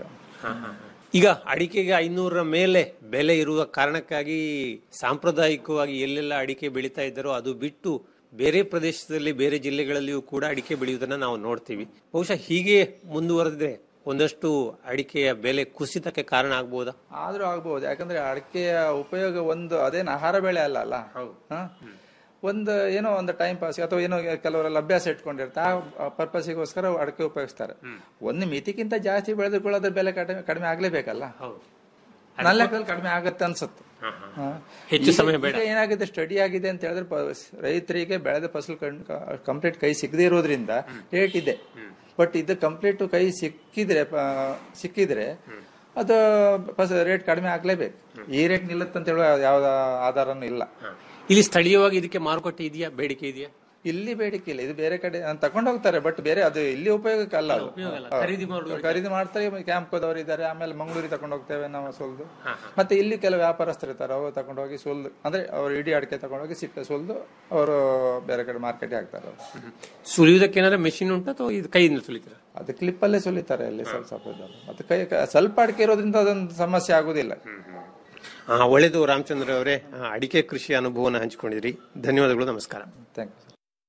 ಈಗ ಅಡಿಕೆಗೆ ಐನೂರರ ಮೇಲೆ ಬೆಲೆ ಇರುವ ಕಾರಣಕ್ಕಾಗಿ ಸಾಂಪ್ರದಾಯಿಕವಾಗಿ ಎಲ್ಲೆಲ್ಲ ಅಡಿಕೆ ಬೆಳೀತಾ ಇದ್ದಾರೋ ಅದು ಬಿಟ್ಟು ಬೇರೆ ಪ್ರದೇಶದಲ್ಲಿ ಬೇರೆ ಜಿಲ್ಲೆಗಳಲ್ಲಿಯೂ ಕೂಡ ಅಡಿಕೆ ಬೆಳೆಯುವುದನ್ನ ನಾವು ನೋಡ್ತೀವಿ ಬಹುಶಃ ಹೀಗೆ ಮುಂದುವರೆದ್ರೆ ಒಂದಷ್ಟು ಅಡಿಕೆಯ ಬೆಲೆ ಕುಸಿತಕ್ಕೆ ಕಾರಣ ಆಗ್ಬೋದಾ ಆದ್ರೂ ಆಗ್ಬಹುದು ಯಾಕಂದ್ರೆ ಅಡಿಕೆಯ ಉಪಯೋಗ ಒಂದು ಅದೇನು ಆಹಾರ ಬೆಳೆ ಅಲ್ಲ ಅಲ್ಲ ಹಾ? ಒಂದು ಏನೋ ಒಂದು ಟೈಮ್ ಪಾಸ್ ಅಥವಾ ಏನೋ ಕೆಲವರೆಲ್ಲ ಅಭ್ಯಾಸ ಇಟ್ಕೊಂಡಿರ್ತಾರೆ ಆ ಪರ್ಪಸ್ಗೋಸ್ಕರ ಅಡಿಕೆ ಉಪಯೋಗಿಸ್ತಾರೆ ಒಂದು ಮಿತಿಗಿಂತ ಜಾಸ್ತಿ ಬೆಳೆದ್ರು ಕೂಡ ಅದ್ರ ಬೆಲೆ ಕಡಿಮೆ ಕಡಿಮೆ ಆಗ್ಲೇಬೇಕಲ್ಲ ನನ್ನ ಲೆಕ್ಕದಲ್ಲಿ ಕಡಿಮೆ ಆಗತ್ತೆ ಅನ್ಸುತ್ತೆ ಹಾ. ಹೆಚ್ಚು ಈಗ- ಸಮಯ ಬೇಡ. ಈಗ ಏನಾಗಿದೆ ಸ್ಟಡಿ ಆಗಿದೆ ಅಂತ ಹೇಳಿದ್ರೆ ಪ- ರೈತರಿಗೆ ಬೆಳೆದ ಫಸಲು ಕಂಪ್ಲೀಟ್ ಕೈ ಸಿಗದೇ ಇರೋದ್ರಿಂದ ರೇಟ್ ಇದೆ ಬಟ್ ಇದು ಕಂಪ್ಲೀಟ್ ಕೈ ಸಿಕ್ಕಿದ್ರೆ ಪ- ಸಿಕ್ಕಿದ್ರೆ ಅದು ಫಸ್ಟ್ ರೇಟ್ ಕಡಿಮೆ ಆಗ್ಲೇಬೇಕು ಈ ರೇಟ್ ನಿಲ್ಲತ್ತಂತ ಹೇಳುವ ಯಾವ್ದು ಆಧಾರನೂ ಇಲ್ಲ ಇಲ್ಲಿ ಸ್ಥಳೀಯವಾಗಿ ಇದಕ್ಕೆ ಮಾರುಕಟ್ಟೆ ಇದೆಯಾ ಬೇಡಿಕೆ ಇದೆಯಾ ಇಲ್ಲಿ ಬೇಡಿಕೆ ಇಲ್ಲ ಇದು ಬೇರೆ ಕಡೆ ತಗೊಂಡು ಹೋಗ್ತಾರೆ ಬಟ್ ಬೇರೆ ಅದು ಇಲ್ಲಿ ಉಪಯೋಗಕ್ಕೆ ಅಲ್ಲ ಅದು ಅಲ್ಲ. ಹೌದು. ಖರೀದಿ ಮಾಡುವವರು ಖರೀದಿ ಮಾಡ್ತಾರೆ ಕ್ಯಾಂಪ್ದವರು ಇದ್ದಾರೆ ಆಮೇಲೆ ಮಂಗಳೂರಿಗೆ ತಗೊಂಡು ಹೋಗ್ತೇವೆ ನಾವು ಸೊಲ್ದು ಮತ್ತೆ ಇಲ್ಲಿ ಕೆಲವು ವ್ಯಾಪಾರಸ್ಥರು ಇರ್ತಾರೆ ಅವರು ತಗೊಂಡು ಹೋಗಿ ಸೊಲ್ದು ಅಂದ್ರೆ ಅವರು ಇಡೀ ಅಡಿಕೆ ತಗೊಂಡು ಹೋಗಿ ಸಿಪ್ಪೆ ಸೊಲ್ದು ಅವರು ಬೇರೆ ಕಡೆ ಮಾರ್ಕೆಟ್ ಹಾಕ್ತಾರೆ ಅವರು ಸುಲಿಯುವುದಕ್ಕೆ ಏನಾದ್ರು ಮೆಷಿನ್ ಉಂಟಾ ಅಥವಾ ಇದು ಕೈಯಿಂದ ಸುಲಿತೀರಾ ಅದು ಕ್ಲಿಪ್ ಅಲ್ಲೇ ಸುಲಿತಾರೆ ಅಲ್ಲಿ ಸ್ವಲ್ಪ ಸ್ವಲ್ಪ ಇದ್ದಾರೆ. ಮತ್ತೆ ಕೈ ಕ- ಸ್ವಲ್ಪ ಅಡಿಕೆ ಇರೋದ್ರಿಂದ ಅದೊಂದು ಸಮಸ್ಯೆ ಆಗುದಿಲ್ಲ ಹಾ ಒಳ್ಳೆಯದು ರಾಮಚಂದ್ರ ಅವರೇ ಆ, ಅಡಿಕೆ ಕೃಷಿ ಅನುಭವನ ಹಂಚಿಕೊಂಡಿದ್ರಿ ಧನ್ಯವಾದಗಳು ನಮಸ್ಕಾರ ಥ್ಯಾಂಕ್ ಯು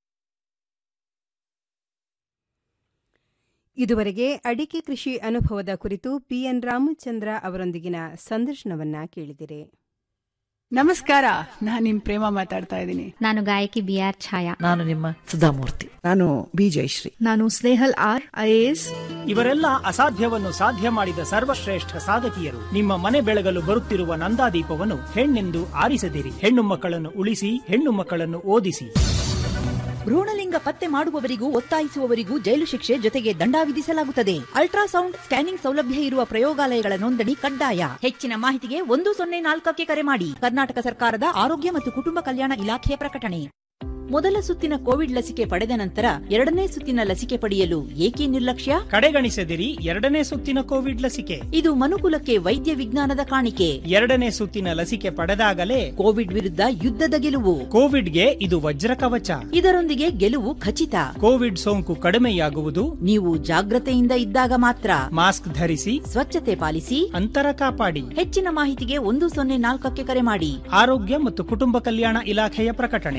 ಇದುವರೆಗೆ ಅಡಿಕೆ ಕೃಷಿ ಅನುಭವದ ಕುರಿತು ಪಿಎನ್ ರಾಮಚಂದ್ರ ಅವರೊಂದಿಗಿನ ಸಂದರ್ಶನವನ್ನ ಕೇಳಿದಿರಿ ನಮಸ್ಕಾರ ನಾನು ನಿಮ್ ಪ್ರೇಮ ಮಾತಾಡ್ತಾ ಇದ್ದೀನಿ ನಾನು ಗಾಯಕಿ ಬಿ ಆರ್ ಛಾಯಾ ನಾನು ನಿಮ್ಮ ಸುಧಾಮೂರ್ತಿ ನಾನು ಬಿ ಜಯಶ್ರೀ ನಾನು ಸ್ನೇಹಲ್ ಆರ್ ಐಎಎಸ್ ಇವರೆಲ್ಲ ಅಸಾಧ್ಯವನ್ನು ಸಾಧ್ಯ ಮಾಡಿದ ಸರ್ವಶ್ರೇಷ್ಠ ಸಾಧಕಿಯರು ನಿಮ್ಮ ಮನೆ ಬೆಳಗಲು ಬರುತ್ತಿರುವ ನಂದಾದೀಪವನ್ನು ಹೆಣ್ಣೆಂದು ಆರಿಸದಿರಿ ಹೆಣ್ಣು ಮಕ್ಕಳನ್ನು ಉಳಿಸಿ ಹೆಣ್ಣು ಮಕ್ಕಳನ್ನು ಓದಿಸಿ ಭ್ರೂಣಲಿಂಗ ಪತ್ತೆ ಮಾಡುವವರಿಗೂ ಒತ್ತಾಯಿಸುವವರಿಗೂ ಜೈಲು ಶಿಕ್ಷೆ ಜೊತೆಗೆ ದಂಡ ವಿಧಿಸಲಾಗುತ್ತದೆ ಅಲ್ಟ್ರಾಸೌಂಡ್ ಸ್ಕ್ಯಾನಿಂಗ್ ಸೌಲಭ್ಯ ಇರುವ ಪ್ರಯೋಗಾಲಯಗಳ ನೋಂದಣಿ ಕಡ್ಡಾಯ ಹೆಚ್ಚಿನ ಮಾಹಿತಿಗೆ ಒಂದು ಸೊನ್ನೆ ನಾಲ್ಕಕ್ಕೆ ಕರೆ ಮಾಡಿ ಕರ್ನಾಟಕ ಸರ್ಕಾರದ ಆರೋಗ್ಯ ಮತ್ತು ಕುಟುಂಬ ಕಲ್ಯಾಣ ಇಲಾಖೆಯ ಪ್ರಕಟಣೆ ಮೊದಲ ಸುತ್ತಿನ ಕೋವಿಡ್ ಲಸಿಕೆ ಪಡೆದ ನಂತರ ಎರಡನೇ ಸುತ್ತಿನ ಲಸಿಕೆ ಪಡೆಯಲು ಏಕೆ ನಿರ್ಲಕ್ಷ್ಯ ಕಡೆಗಣಿಸದಿರಿ ಎರಡನೇ ಸುತ್ತಿನ ಕೋವಿಡ್ ಲಸಿಕೆ ಇದು ಮನುಕುಲಕ್ಕೆ ವೈದ್ಯ ವಿಜ್ಞಾನದ ಕಾಣಿಕೆ ಎರಡನೇ ಸುತ್ತಿನ ಲಸಿಕೆ ಪಡೆದಾಗಲೇ ಕೋವಿಡ್ ವಿರುದ್ಧ ಯುದ್ಧದ ಗೆಲುವು ಕೋವಿಡ್ಗೆ ಇದು ವಜ್ರ ಕವಚ ಇದರೊಂದಿಗೆ ಗೆಲುವು ಖಚಿತ ಕೋವಿಡ್ ಸೋಂಕು ಕಡಿಮೆಯಾಗುವುದು ನೀವು ಜಾಗ್ರತೆಯಿಂದ ಇದ್ದಾಗ ಮಾತ್ರ ಮಾಸ್ಕ್ ಧರಿಸಿ ಸ್ವಚ್ಛತೆ ಪಾಲಿಸಿ ಅಂತರ ಕಾಪಾಡಿ ಹೆಚ್ಚಿನ ಮಾಹಿತಿಗೆ ಒಂದು ಸೊನ್ನೆ ನಾಲ್ಕಕ್ಕೆ ಕರೆ ಮಾಡಿ ಆರೋಗ್ಯ ಮತ್ತು ಕುಟುಂಬ ಕಲ್ಯಾಣ ಇಲಾಖೆಯ ಪ್ರಕಟಣೆ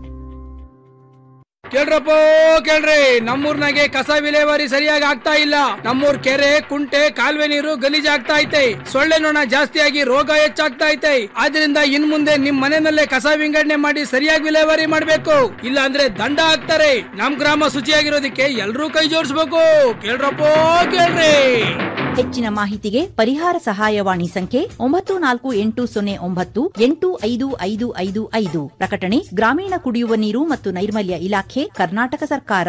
ಕೇಳ್ರಪ್ಪ ಕೇಳ್ರಿ ನಮ್ಮೂರ್ನಾಗೆ ಕಸ ವಿಲೇವಾರಿ ಸರಿಯಾಗಿ ಆಗ್ತಾ ಇಲ್ಲ ನಮ್ಮೂರ್ ಕೆರೆ ಕುಂಟೆ ಕಾಲುವೆ ನೀರು ಗಲೀಜ್ ಆಗ್ತಾ ಐತೆ ಸೊಳ್ಳೆ ನೊಣ ಜಾಸ್ತಿಯಾಗಿ ರೋಗ ಹೆಚ್ಚಾಗ್ತಾ ಐತೆ ಆದ್ರಿಂದ ಇನ್ ಮುಂದೆ ನಿಮ್ ಮನೆಯಲ್ಲೇ ಕಸ ವಿಂಗಡಣೆ ಮಾಡಿ ಸರಿಯಾಗಿ ವಿಲೇವಾರಿ ಮಾಡ್ಬೇಕು ಇಲ್ಲ ಅಂದ್ರೆ ದಂಡ ಹಾಕ್ತಾರೆ ನಮ್ ಗ್ರಾಮ ಶುಚಿಯಾಗಿರೋದಕ್ಕೆ ಎಲ್ರೂ ಕೈ ಜೋಡಿಸ್ಬೇಕು ಕೇಳ್ರಪ್ಪ ಕೇಳ್ರಿ ಹೆಚ್ಚಿನ ಮಾಹಿತಿಗೆ ಪರಿಹಾರ ಸಹಾಯವಾಣಿ ಸಂಖ್ಯೆ ಒಂಬತ್ತು ನಾಲ್ಕು ಎಂಟು ಸೊನ್ನೆ ಒಂಬತ್ತು ಎಂಟು ಐದು ಐದು ಐದು ಐದು ಪ್ರಕಟಣೆ ಗ್ರಾಮೀಣ ಕುಡಿಯುವ ನೀರು ಮತ್ತು ನೈರ್ಮಲ್ಯ ಇಲಾಖೆ ಕರ್ನಾಟಕ ಸರ್ಕಾರ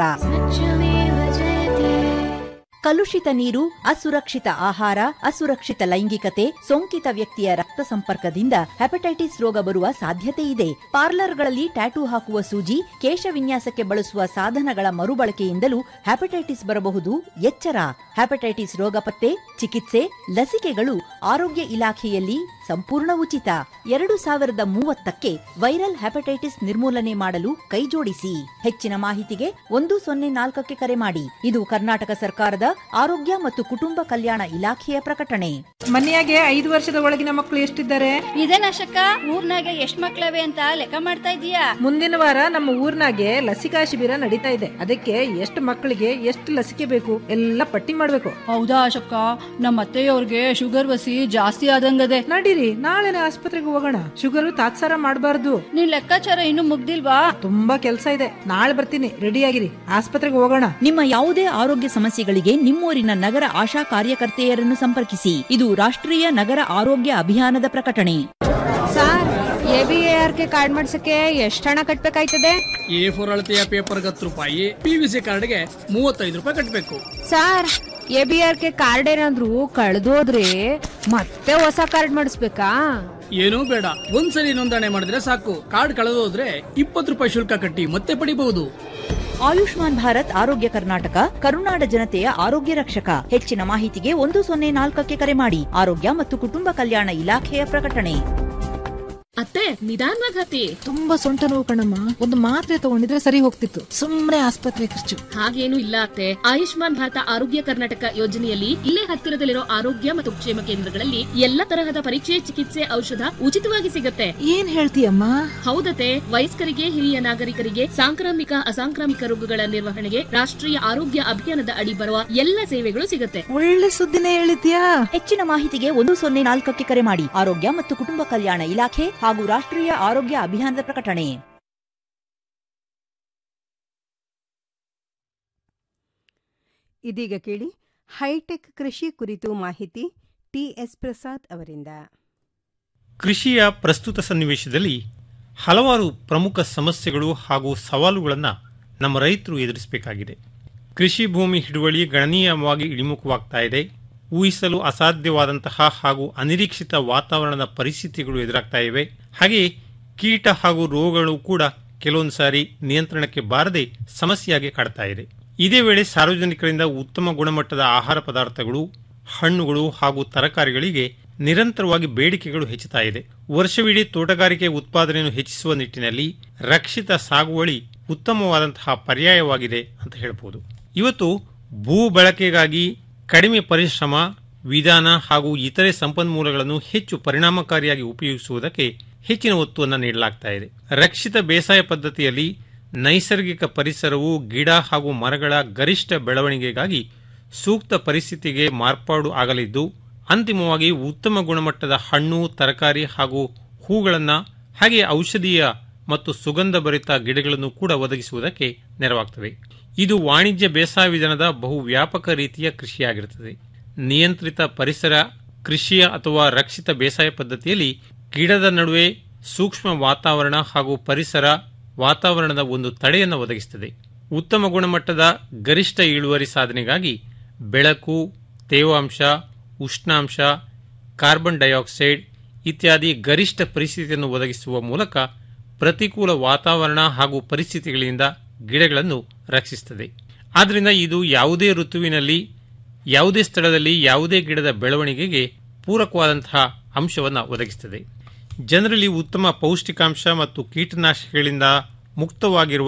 ಕಲುಷಿತ ನೀರು ಅಸುರಕ್ಷಿತ ಆಹಾರ ಅಸುರಕ್ಷಿತ ಲೈಂಗಿಕತೆ ಸೋಂಕಿತ ವ್ಯಕ್ತಿಯ ರಕ್ತ ಸಂಪರ್ಕದಿಂದ ಹೆಪಟೈಟಿಸ್ ರೋಗ ಬರುವ ಸಾಧ್ಯತೆ ಇದೆ ಪಾರ್ಲರ್ಗಳಲ್ಲಿ ಟ್ಯಾಟೂ ಹಾಕುವ ಸೂಜಿ ಕೇಶ ವಿನ್ಯಾಸಕ್ಕೆ ಬಳಸುವ ಸಾಧನಗಳ ಮರುಬಳಕೆಯಿಂದಲೂ ಹೆಪಟೈಟಿಸ್ ಬರಬಹುದು ಎಚ್ಚರ ಹೆಪಟೈಟಿಸ್ ರೋಗ ಪತ್ತೆ ಚಿಕಿತ್ಸೆ ಲಸಿಕೆಗಳು ಆರೋಗ್ಯ ಇಲಾಖೆಯಲ್ಲಿ ಸಂಪೂರ್ಣ ಉಚಿತ ಎರಡು ಸಾವಿರದ ಮೂವತ್ತಕ್ಕೆ ವೈರಲ್ ಹೆಪಟೈಟಿಸ್ ನಿರ್ಮೂಲನೆ ಮಾಡಲು ಕೈಜೋಡಿಸಿ ಹೆಚ್ಚಿನ ಮಾಹಿತಿಗೆ ಒಂದು ಸೊನ್ನೆ ನಾಲ್ಕಕ್ಕೆ ಕರೆ ಮಾಡಿ ಇದು ಕರ್ನಾಟಕ ಸರ್ಕಾರದ ಆರೋಗ್ಯ ಮತ್ತು ಕುಟುಂಬ ಕಲ್ಯಾಣ ಇಲಾಖೆಯ ಪ್ರಕಟಣೆ ಮನೆಯಾಗೆ ಐದು ವರ್ಷದ ಒಳಗಿನ ಮಕ್ಕಳು ಎಷ್ಟಿದ್ದಾರೆ ಇದೇ ನಶಕ ಊರ್ನಾಗ ಎಷ್ಟ್ ಮಕ್ಳವೆ ಅಂತ ಲೆಕ್ಕ ಮಾಡ್ತಾ ಇದೀಯಾ ಮುಂದಿನ ವಾರ ನಮ್ಮ ಊರ್ನಾಗೆ ಲಸಿಕಾ ಶಿಬಿರ ನಡೀತಾ ಇದೆ ಅದಕ್ಕೆ ಎಷ್ಟು ಮಕ್ಕಳಿಗೆ ಎಷ್ಟು ಲಸಿಕೆ ಬೇಕು ಎಲ್ಲ ಪಟ್ಟಿ ಮಾಡ್ಬೇಕು ಹೌದಾ ಅಶಕ್ಕ ನಮ್ಮ ಅತ್ತೆಯವ್ರಿಗೆ ಶುಗರ್ ವಸಿ ಜಾಸ್ತಿ ಆದಂಗದೆ ನಡೀರಿ ನಾಳೆನೆ ಆಸ್ಪತ್ರೆಗೆ ಹೋಗೋಣ ಶುಗರ್ ತಾತ್ಸಾರ ಮಾಡಬಾರ್ದು ನಿನ್ ಲೆಕ್ಕಾಚಾರ ಇನ್ನು ಮುಗ್ದಿಲ್ವಾ ತುಂಬಾ ಕೆಲಸ ಇದೆ ನಾಳೆ ಬರ್ತೀನಿ ರೆಡಿ ಆಗಿರಿ ಆಸ್ಪತ್ರೆಗೆ ಹೋಗೋಣ ನಿಮ್ಮ ಯಾವುದೇ ಆರೋಗ್ಯ ಸಮಸ್ಯೆಗಳಿಗೆ ನಿಮ್ಮೂರಿನ ನಗರ ಆಶಾ ಕಾರ್ಯಕರ್ತೆಯರನ್ನು ಸಂಪರ್ಕಿಸಿ ಇದು ರಾಷ್ಟ್ರೀಯ ನಗರ ಆರೋಗ್ಯ ಅಭಿಯಾನದ ಪ್ರಕಟಣೆ sir A B A R K card ಮಾಡ್ಸಕ್ಕೆ ಎಷ್ಟು ಹಣ ಕಟ್ಬೇಕಾಯ್ತದೆ ಎ ಫೋರ್ ಅಳತೆಯ ಪೇಪರ್ಗೆ ಹತ್ತು ರೂಪಾಯಿ ಪಿ ವಿ ಸಿ ಕಾರ್ಡ್ಗೆ ಮೂವತ್ತೈದು ರೂಪಾಯಿ ಕಟ್ಟಬೇಕು sir A B R K card ಏನಾದ್ರು ಕಳ್ದೋದ್ರೆ ಮತ್ತೆ ಹೊಸ ಕಾರ್ಡ್ ಮಾಡಿಸ್ಬೇಕಾ ಏನೂ ಬೇಡ ಒಂದ್ಸಲಿ ನೋಂದಣಿ ಮಾಡಿದ್ರೆ ಸಾಕು ಕಾರ್ಡ್ ಕಳೆದೋದ್ರೆ ಇಪ್ಪತ್ತು ರೂಪಾಯಿ ಶುಲ್ಕ ಕಟ್ಟಿ ಮತ್ತೆ ಪಡಿಬಹುದು ಆಯುಷ್ಮಾನ್ ಭಾರತ್ ಆರೋಗ್ಯ ಕರ್ನಾಟಕ ಕರುನಾಡ ಜನತೆಯ ಆರೋಗ್ಯ ರಕ್ಷಕ ಹೆಚ್ಚಿನ ಮಾಹಿತಿಗೆ ಒಂದು ಸೊನ್ನೆ ನಾಲ್ಕಕ್ಕೆ ಕರೆ ಮಾಡಿ ಆರೋಗ್ಯ ಮತ್ತು ಕುಟುಂಬ ಕಲ್ಯಾಣ ಇಲಾಖೆಯ ಪ್ರಕಟಣೆ ಅತ್ತೆ ನಿಧಾನವಾಗಿ ಹತ್ತಿ ತುಂಬಾ ಸೊಂಟ ನೋವು ಕಣಮ್ಮ ಒಂದು ಮಾತ್ರೆ ತಗೊಂಡಿದ್ರೆ ಸರಿ ಹೋಗ್ತಿತ್ತು ಸುಮ್ನೆ ಆಸ್ಪತ್ರೆ ಖರ್ಚು ಹಾಗೇನು ಇಲ್ಲ ಅತ್ತೆ ಆಯುಷ್ಮಾನ್ ಭಾರತ ಆರೋಗ್ಯ ಕರ್ನಾಟಕ ಯೋಜನೆಯಲ್ಲಿ ಇಲ್ಲೇ ಹತ್ತಿರದಲ್ಲಿರೋ ಆರೋಗ್ಯ ಮತ್ತು ಕ್ಷೇಮ ಕೇಂದ್ರಗಳಲ್ಲಿ ಎಲ್ಲ ತರಹದ ಪರೀಕ್ಷೆ ಚಿಕಿತ್ಸೆ ಔಷಧ ಉಚಿತವಾಗಿ ಸಿಗತ್ತೆ ಏನ್ ಹೇಳ್ತೀಯಮ್ಮ ಹೌದತೆ ವಯಸ್ಕರಿಗೆ ಹಿರಿಯ ನಾಗರಿಕರಿಗೆ ಸಾಂಕ್ರಾಮಿಕ ಅಸಾಂಕ್ರಾಮಿಕ ರೋಗಗಳ ನಿರ್ವಹಣೆಗೆ ರಾಷ್ಟ್ರೀಯ ಆರೋಗ್ಯ ಅಭಿಯಾನದ ಅಡಿ ಬರುವ ಎಲ್ಲ ಸೇವೆಗಳು ಸಿಗತ್ತೆ ಒಳ್ಳೆ ಸುದ್ದಿನೇ ಹೇಳಿದ್ಯಾ ಹೆಚ್ಚಿನ ಮಾಹಿತಿಗೆ ಒಂದು ಸೊನ್ನೆ ನಾಲ್ಕಕ್ಕೆ ಕರೆ ಮಾಡಿ ಆರೋಗ್ಯ ಮತ್ತು ಕುಟುಂಬ ಕಲ್ಯಾಣ ಇಲಾಖೆ ಹಾಗೂ ರಾಷ್ಟ್ರೀಯ ಆರೋಗ್ಯ ಅಭಿಯಾನದ ಪ್ರಕಟಣೆ ಇದೀಗ ಕೇಳಿ ಹೈಟೆಕ್ ಕೃಷಿ ಕುರಿತು ಮಾಹಿತಿ ಟಿಎಸ್ ಪ್ರಸಾದ್ ಅವರಿಂದ ಕೃಷಿಯ ಪ್ರಸ್ತುತ ಸನ್ನಿವೇಶದಲ್ಲಿ ಹಲವಾರು ಪ್ರಮುಖ ಸಮಸ್ಯೆಗಳು ಹಾಗೂ ಸವಾಲುಗಳನ್ನು ನಮ್ಮ ರೈತರು ಎದುರಿಸಬೇಕಾಗಿದೆ ಕೃಷಿ ಭೂಮಿ ಹಿಡುವಳಿ ಗಣನೀಯವಾಗಿ ಇಳಿಮುಖವಾಗ್ತಾ ಇದೆ ಊಹಿಸಲು ಅಸಾಧ್ಯವಾದಂತಹ ಹಾಗೂ ಅನಿರೀಕ್ಷಿತ ವಾತಾವರಣದ ಪರಿಸ್ಥಿತಿಗಳು ಎದುರಾಗ್ತಾ ಇವೆ ಹಾಗೆಯೇ ಕೀಟ ಹಾಗೂ ರೋಗಗಳು ಕೂಡ ಕೆಲವೊಂದು ಸಾರಿ ನಿಯಂತ್ರಣಕ್ಕೆ ಬಾರದೆ ಸಮಸ್ಯೆಯಾಗಿ ಕಾಡ್ತಾ ಇದೆ ಇದೇ ವೇಳೆ ಸಾರ್ವಜನಿಕರಿಂದ ಉತ್ತಮ ಗುಣಮಟ್ಟದ ಆಹಾರ ಪದಾರ್ಥಗಳು ಹಣ್ಣುಗಳು ಹಾಗೂ ತರಕಾರಿಗಳಿಗೆ ನಿರಂತರವಾಗಿ ಬೇಡಿಕೆಗಳು ಹೆಚ್ಚುತ್ತಾ ಇದೆ ವರ್ಷವಿಡೀ ತೋಟಗಾರಿಕೆ ಉತ್ಪಾದನೆಯನ್ನು ಹೆಚ್ಚಿಸುವ ನಿಟ್ಟಿನಲ್ಲಿ ರಕ್ಷಿತ ಸಾಗುವಳಿ ಉತ್ತಮವಾದಂತಹ ಪರ್ಯಾಯವಾಗಿದೆ ಅಂತ ಹೇಳಬಹುದು ಇವತ್ತು ಭೂ ಬಳಕೆಗಾಗಿ ಕಡಿಮೆ ಪರಿಶ್ರಮ ವಿಧಾನ ಹಾಗೂ ಇತರೆ ಸಂಪನ್ಮೂಲಗಳನ್ನು ಹೆಚ್ಚು ಪರಿಣಾಮಕಾರಿಯಾಗಿ ಉಪಯೋಗಿಸುವುದಕ್ಕೆ ಹೆಚ್ಚಿನ ಒತ್ತುವನ್ನು ನೀಡಲಾಗ್ತಾ ಇದೆ ರಕ್ಷಿತ ಬೇಸಾಯ ಪದ್ಧತಿಯಲ್ಲಿ ನೈಸರ್ಗಿಕ ಪರಿಸರವು ಗಿಡ ಹಾಗೂ ಮರಗಳ ಗರಿಷ್ಠ ಬೆಳವಣಿಗೆಗಾಗಿ ಸೂಕ್ತ ಪರಿಸ್ಥಿತಿಗೆ ಮಾರ್ಪಾಡು ಆಗಲಿದ್ದು ಅಂತಿಮವಾಗಿ ಉತ್ತಮ ಗುಣಮಟ್ಟದ ಹಣ್ಣು ತರಕಾರಿ ಹಾಗೂ ಹೂಗಳನ್ನು ಹಾಗೆ ಔಷಧೀಯ ಮತ್ತು ಸುಗಂಧ ಭರಿತ ಗಿಡಗಳನ್ನು ಕೂಡ ಒದಗಿಸುವುದಕ್ಕೆ ನೆರವಾಗ್ತದೆ ಇದು ವಾಣಿಜ್ಯ ಬೇಸಾಯ ವಿಧಾನದ ಬಹು ವ್ಯಾಪಕ ರೀತಿಯ ಕೃಷಿಯಾಗಿರುತ್ತದೆ ನಿಯಂತ್ರಿತ ಪರಿಸರ ಕೃಷಿಯ ಅಥವಾ ರಕ್ಷಿತ ಬೇಸಾಯ ಪದ್ಧತಿಯಲ್ಲಿ ಗಿಡದ ನಡುವೆ ಸೂಕ್ಷ್ಮ ವಾತಾವರಣ ಹಾಗೂ ಪರಿಸರ ವಾತಾವರಣದ ಒಂದು ತಡೆಯನ್ನು ಒದಗಿಸುತ್ತದೆ ಉತ್ತಮ ಗುಣಮಟ್ಟದ ಗರಿಷ್ಠ ಇಳುವರಿ ಸಾಧನೆಗಾಗಿ ಬೆಳಕು ತೇವಾಂಶ ಉಷ್ಣಾಂಶ ಕಾರ್ಬನ್ ಡೈಆಕ್ಸೈಡ್ ಇತ್ಯಾದಿ ಗರಿಷ್ಠ ಪರಿಸ್ಥಿತಿಯನ್ನು ಒದಗಿಸುವ ಮೂಲಕ ಪ್ರತಿಕೂಲ ವಾತಾವರಣ ಹಾಗೂ ಪರಿಸ್ಥಿತಿಗಳಿಂದ ಗಿಡಗಳನ್ನು ರಕ್ಷಿಸುತ್ತದೆ ಆದ್ದರಿಂದ ಇದು ಯಾವುದೇ ಋತುವಿನಲ್ಲಿ ಯಾವುದೇ ಸ್ಥಳದಲ್ಲಿ ಯಾವುದೇ ಗಿಡದ ಬೆಳವಣಿಗೆಗೆ ಪೂರಕವಾದಂತಹ ಅಂಶವನ್ನು ಒದಗಿಸುತ್ತದೆ ಜನರಲ್ಲಿ ಉತ್ತಮ ಪೌಷ್ಟಿಕಾಂಶ ಮತ್ತು ಕೀಟನಾಶಕಗಳಿಂದ ಮುಕ್ತವಾಗಿರುವ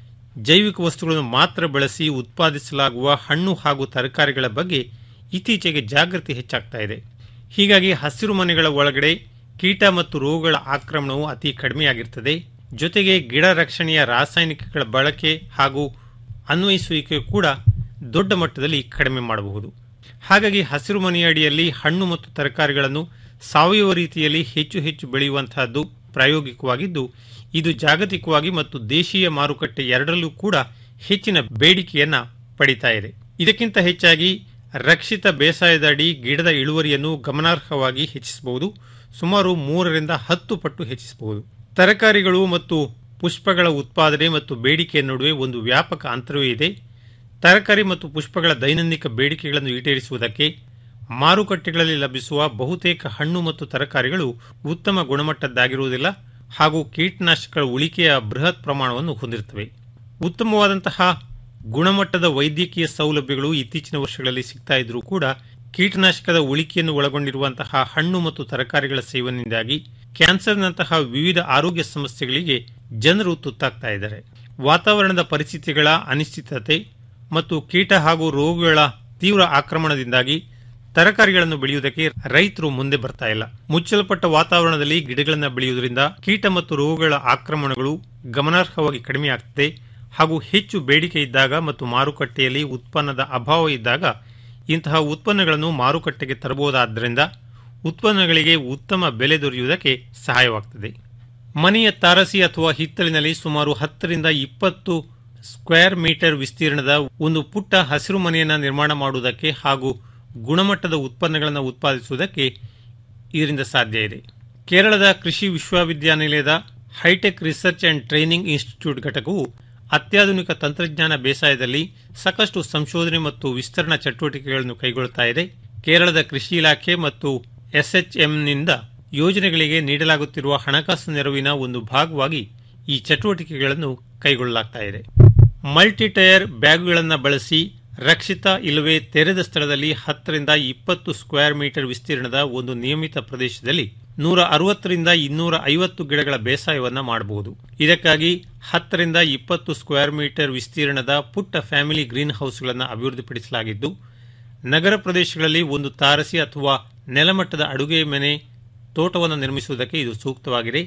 ಜೈವಿಕ ವಸ್ತುಗಳನ್ನು ಮಾತ್ರ ಬಳಸಿ ಉತ್ಪಾದಿಸಲಾಗುವ ಹಣ್ಣು ಹಾಗೂ ತರಕಾರಿಗಳ ಬಗ್ಗೆ ಇತ್ತೀಚೆಗೆ ಜಾಗೃತಿ ಹೆಚ್ಚಾಗ್ತಾ ಇದೆ ಹೀಗಾಗಿ ಹಸಿರು ಮನೆಗಳ ಒಳಗಡೆ ಕೀಟ ಮತ್ತು ರೋಗಗಳ ಆಕ್ರಮಣವು ಅತಿ ಕಡಿಮೆಯಾಗಿರುತ್ತದೆ ಜೊತೆಗೆ ಗಿಡ ರಕ್ಷಣೆಯ ರಾಸಾಯನಿಕಗಳ ಬಳಕೆ ಹಾಗೂ ಅನ್ವಯಿಸುವಿಕೆ ಕೂಡ ದೊಡ್ಡ ಮಟ್ಟದಲ್ಲಿ ಕಡಿಮೆ ಮಾಡಬಹುದು ಹಾಗಾಗಿ ಹಸಿರು ಮನೆಯ ಅಡಿಯಲ್ಲಿ ಹಣ್ಣು ಮತ್ತು ತರಕಾರಿಗಳನ್ನು ಸಾವಯವ ರೀತಿಯಲ್ಲಿ ಹೆಚ್ಚು ಹೆಚ್ಚು ಬೆಳೆಯುವಂತಹದ್ದು ಪ್ರಾಯೋಗಿಕವಾಗಿದ್ದು ಇದು ಜಾಗತಿಕವಾಗಿ ಮತ್ತು ದೇಶೀಯ ಮಾರುಕಟ್ಟೆ ಎರಡರಲ್ಲೂ ಕೂಡ ಹೆಚ್ಚಿನ ಬೇಡಿಕೆಯನ್ನ ಪಡಿತಾ ಇದೆ ಇದಕ್ಕಿಂತ ಹೆಚ್ಚಾಗಿ ರಕ್ಷಿತ ಬೇಸಾಯದ ಅಡಿ ಗಿಡದ ಇಳುವರಿಯನ್ನು ಗಮನಾರ್ಹವಾಗಿ ಹೆಚ್ಚಿಸಬಹುದು ಸುಮಾರು ಮೂರರಿಂದ ಹತ್ತು ಪಟ್ಟು ಹೆಚ್ಚಿಸಬಹುದು ತರಕಾರಿಗಳು ಮತ್ತು ಪುಷ್ಪಗಳ ಉತ್ಪಾದನೆ ಮತ್ತು ಬೇಡಿಕೆಯ ನಡುವೆ ಒಂದು ವ್ಯಾಪಕ ಅಂತರವೇ ಇದೆ ತರಕಾರಿ ಮತ್ತು ಪುಷ್ಪಗಳ ದೈನಂದಿನ ಬೇಡಿಕೆಗಳನ್ನು ಈಡೇರಿಸುವುದಕ್ಕೆ ಮಾರುಕಟ್ಟೆಗಳಲ್ಲಿ ಲಭಿಸುವ ಬಹುತೇಕ ಹಣ್ಣು ಮತ್ತು ತರಕಾರಿಗಳು ಉತ್ತಮ ಗುಣಮಟ್ಟದ್ದಾಗಿರುವುದಿಲ್ಲ ಹಾಗೂ ಕೀಟನಾಶಕಗಳ ಉಳಿಕೆಯ ಬೃಹತ್ ಪ್ರಮಾಣವನ್ನು ಹೊಂದಿರುತ್ತವೆ ಉತ್ತಮವಾದಂತಹ ಗುಣಮಟ್ಟದ ವೈದ್ಯಕೀಯ ಸೌಲಭ್ಯಗಳು ಇತ್ತೀಚಿನ ವರ್ಷಗಳಲ್ಲಿ ಸಿಗ್ತಾ ಇದ್ರೂ ಕೂಡ ಕೀಟನಾಶಕದ ಉಳಿಕೆಯನ್ನು ಒಳಗೊಂಡಿರುವಂತಹ ಹಣ್ಣು ಮತ್ತು ತರಕಾರಿಗಳ ಸೇವನೆಯಿಂದಾಗಿ ಕ್ಯಾನ್ಸರ್ನಂತಹ ವಿವಿಧ ಆರೋಗ್ಯ ಸಮಸ್ಯೆಗಳಿಗೆ ಜನರು ತುತ್ತಾಗ್ತಾ ಇದ್ದಾರೆ ವಾತಾವರಣದ ಪರಿಸ್ಥಿತಿಗಳ ಅನಿಶ್ಚಿತತೆ ಮತ್ತು ಕೀಟ ಹಾಗೂ ರೋಗಗಳ ತೀವ್ರ ಆಕ್ರಮಣದಿಂದಾಗಿ ತರಕಾರಿಗಳನ್ನು ಬೆಳೆಯುವುದಕ್ಕೆ ರೈತರು ಮುಂದೆ ಬರ್ತಾ ಇಲ್ಲ ಮುಚ್ಚಲ್ಪಟ್ಟ ವಾತಾವರಣದಲ್ಲಿ ಗಿಡಗಳನ್ನು ಬೆಳೆಯುವುದರಿಂದ ಕೀಟ ಮತ್ತು ರೋಗಗಳ ಆಕ್ರಮಣಗಳು ಗಮನಾರ್ಹವಾಗಿ ಕಡಿಮೆಯಾಗ್ತದೆ ಹಾಗೂ ಹೆಚ್ಚು ಬೇಡಿಕೆ ಇದ್ದಾಗ ಮತ್ತು ಮಾರುಕಟ್ಟೆಯಲ್ಲಿ ಉತ್ಪನ್ನದ ಅಭಾವ ಇದ್ದಾಗ ಇಂತಹ ಉತ್ಪನ್ನಗಳನ್ನು ಮಾರುಕಟ್ಟೆಗೆ ತರಬಹುದಾದ್ದರಿಂದ ಉತ್ಪನ್ನಗಳಿಗೆ ಉತ್ತಮ ಬೆಲೆ ದೊರೆಯುವುದಕ್ಕೆ ಸಹಾಯವಾಗುತ್ತದೆ ಮನೆಯ ತಾರಸಿ ಅಥವಾ ಹಿತ್ತಲಿನಲ್ಲಿ ಸುಮಾರು ಹತ್ತರಿಂದ ಇಪ್ಪತ್ತು ಸ್ಕ್ವೇರ್ ಮೀಟರ್ ವಿಸ್ತೀರ್ಣದ ಒಂದು ಪುಟ್ಟ ಹಸಿರು ಮನೆಯನ್ನು ನಿರ್ಮಾಣ ಮಾಡುವುದಕ್ಕೆ ಹಾಗೂ ಗುಣಮಟ್ಟದ ಉತ್ಪನ್ನಗಳನ್ನು ಉತ್ಪಾದಿಸುವುದಕ್ಕೆ ಇದರಿಂದ ಸಾಧ್ಯ ಇದೆ ಕೇರಳದ ಕೃಷಿ ವಿಶ್ವವಿದ್ಯಾನಿಲಯದ hi-tech research and training institute ಘಟಕವು ಅತ್ಯಾಧುನಿಕ ತಂತ್ರಜ್ಞಾನ ಬೇಸಾಯದಲ್ಲಿ ಸಾಕಷ್ಟು ಸಂಶೋಧನೆ ಮತ್ತು ವಿಸ್ತರಣಾ ಚಟುವಟಿಕೆಗಳನ್ನು ಕೈಗೊಳ್ಳುತ್ತಾ ಇದೆ ಕೇರಳದ ಕೃಷಿ ಇಲಾಖೆ ಮತ್ತು ಎಸ್ಎಚ್ಎಂನಿಂದ ಯೋಜನೆಗಳಿಗೆ ನೀಡಲಾಗುತ್ತಿರುವ ಹಣಕಾಸು ನೆರವಿನ ಒಂದು ಭಾಗವಾಗಿ ಈ ಚಟುವಟಿಕೆಗಳನ್ನು ಕೈಗೊಳ್ಳಲಾಗ್ತಾ ಇದೆ ಮಲ್ಟಿ ಟೈರ್ ಬ್ಯಾಗ್ಗಳನ್ನು ಬಳಸಿ ರಕ್ಷಿತ ಇಲ್ಲವೇ ತೆರೆದ ಸ್ಥಳದಲ್ಲಿ ಹತ್ತರಿಂದ ಇಪ್ಪತ್ತು ಸ್ಕ್ವೇರ್ ಮೀಟರ್ ವಿಸ್ತೀರ್ಣದ ಒಂದು ನಿಯಮಿತ ಪ್ರದೇಶದಲ್ಲಿ ನೂರ ಅರವತ್ತರಿಂದ ಇನ್ನೂರ ಐವತ್ತು ಗಿಡಗಳ ಬೇಸಾಯವನ್ನ ಮಾಡಬಹುದು ಇದಕ್ಕಾಗಿ ಹತ್ತರಿಂದ ಇಪ್ಪತ್ತು ಸ್ಕ್ವೇರ್ ಮೀಟರ್ ವಿಸ್ತೀರ್ಣದ ಪುಟ್ಟ ಫ್ಯಾಮಿಲಿ ಗ್ರೀನ್ ಹೌಸ್ಗಳನ್ನು ಅಭಿವೃದ್ಧಿಪಡಿಸಲಾಗಿದ್ದು ನಗರ ಪ್ರದೇಶಗಳಲ್ಲಿ ಒಂದು ತಾರಸಿ ಅಥವಾ ನೆಲಮಟ್ಟದ ಅಡುಗೆ ಮನೆ ತೋಟವನ್ನು ನಿರ್ಮಿಸುವುದಕ್ಕೆ ಇದು ಸೂಕ್ತವಾಗಿದೆ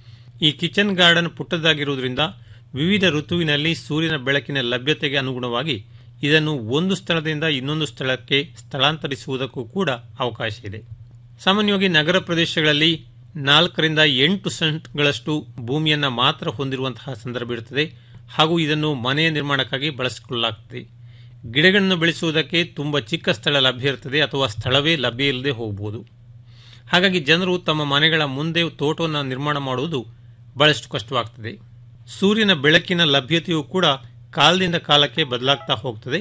ಈ ಕಿಚನ್ ಗಾರ್ಡನ್ ಪುಟ್ಟದಾಗಿರುವುದರಿಂದ ವಿವಿಧ ಋತುವಿನಲ್ಲಿ ಸೂರ್ಯನ ಬೆಳಕಿನ ಲಭ್ಯತೆಗೆ ಅನುಗುಣವಾಗಿ ಇದನ್ನು ಒಂದು ಸ್ಥಳದಿಂದ ಇನ್ನೊಂದು ಸ್ಥಳಕ್ಕೆ ಸ್ಥಳಾಂತರಿಸುವುದಕ್ಕೂ ಕೂಡ ಅವಕಾಶ ಇದೆ ಸಾಮಾನ್ಯವಾಗಿ ನಗರ ಪ್ರದೇಶಗಳಲ್ಲಿ ನಾಲ್ಕರಿಂದ ಎಂಟು ಸೆಂಟ್ಗಳಷ್ಟು ಭೂಮಿಯನ್ನು ಮಾತ್ರ ಹೊಂದಿರುವಂತಹ ಸಂದರ್ಭ ಇರುತ್ತದೆ ಹಾಗೂ ಇದನ್ನು ಮನೆಯ ನಿರ್ಮಾಣಕ್ಕಾಗಿ ಬಳಸಿಕೊಳ್ಳಲಾಗುತ್ತದೆ ಗಿಡಗಳನ್ನು ಬೆಳೆಸುವುದಕ್ಕೆ ತುಂಬ ಚಿಕ್ಕ ಸ್ಥಳ ಲಭ್ಯ ಇರುತ್ತದೆ ಅಥವಾ ಸ್ಥಳವೇ ಲಭ್ಯ ಇಲ್ಲದೆ ಹೋಗಬಹುದು ಹಾಗಾಗಿ ಜನರು ತಮ್ಮ ಮನೆಗಳ ಮುಂದೆ ತೋಟವನ್ನು ನಿರ್ಮಾಣ ಮಾಡುವುದು ಬಹಳಷ್ಟು ಕಷ್ಟವಾಗ್ತದೆ ಸೂರ್ಯನ ಬೆಳಕಿನ ಲಭ್ಯತೆಯೂ ಕೂಡ ಕಾಲದಿಂದ ಕಾಲಕ್ಕೆ ಬದಲಾಗ್ತಾ ಹೋಗ್ತದೆ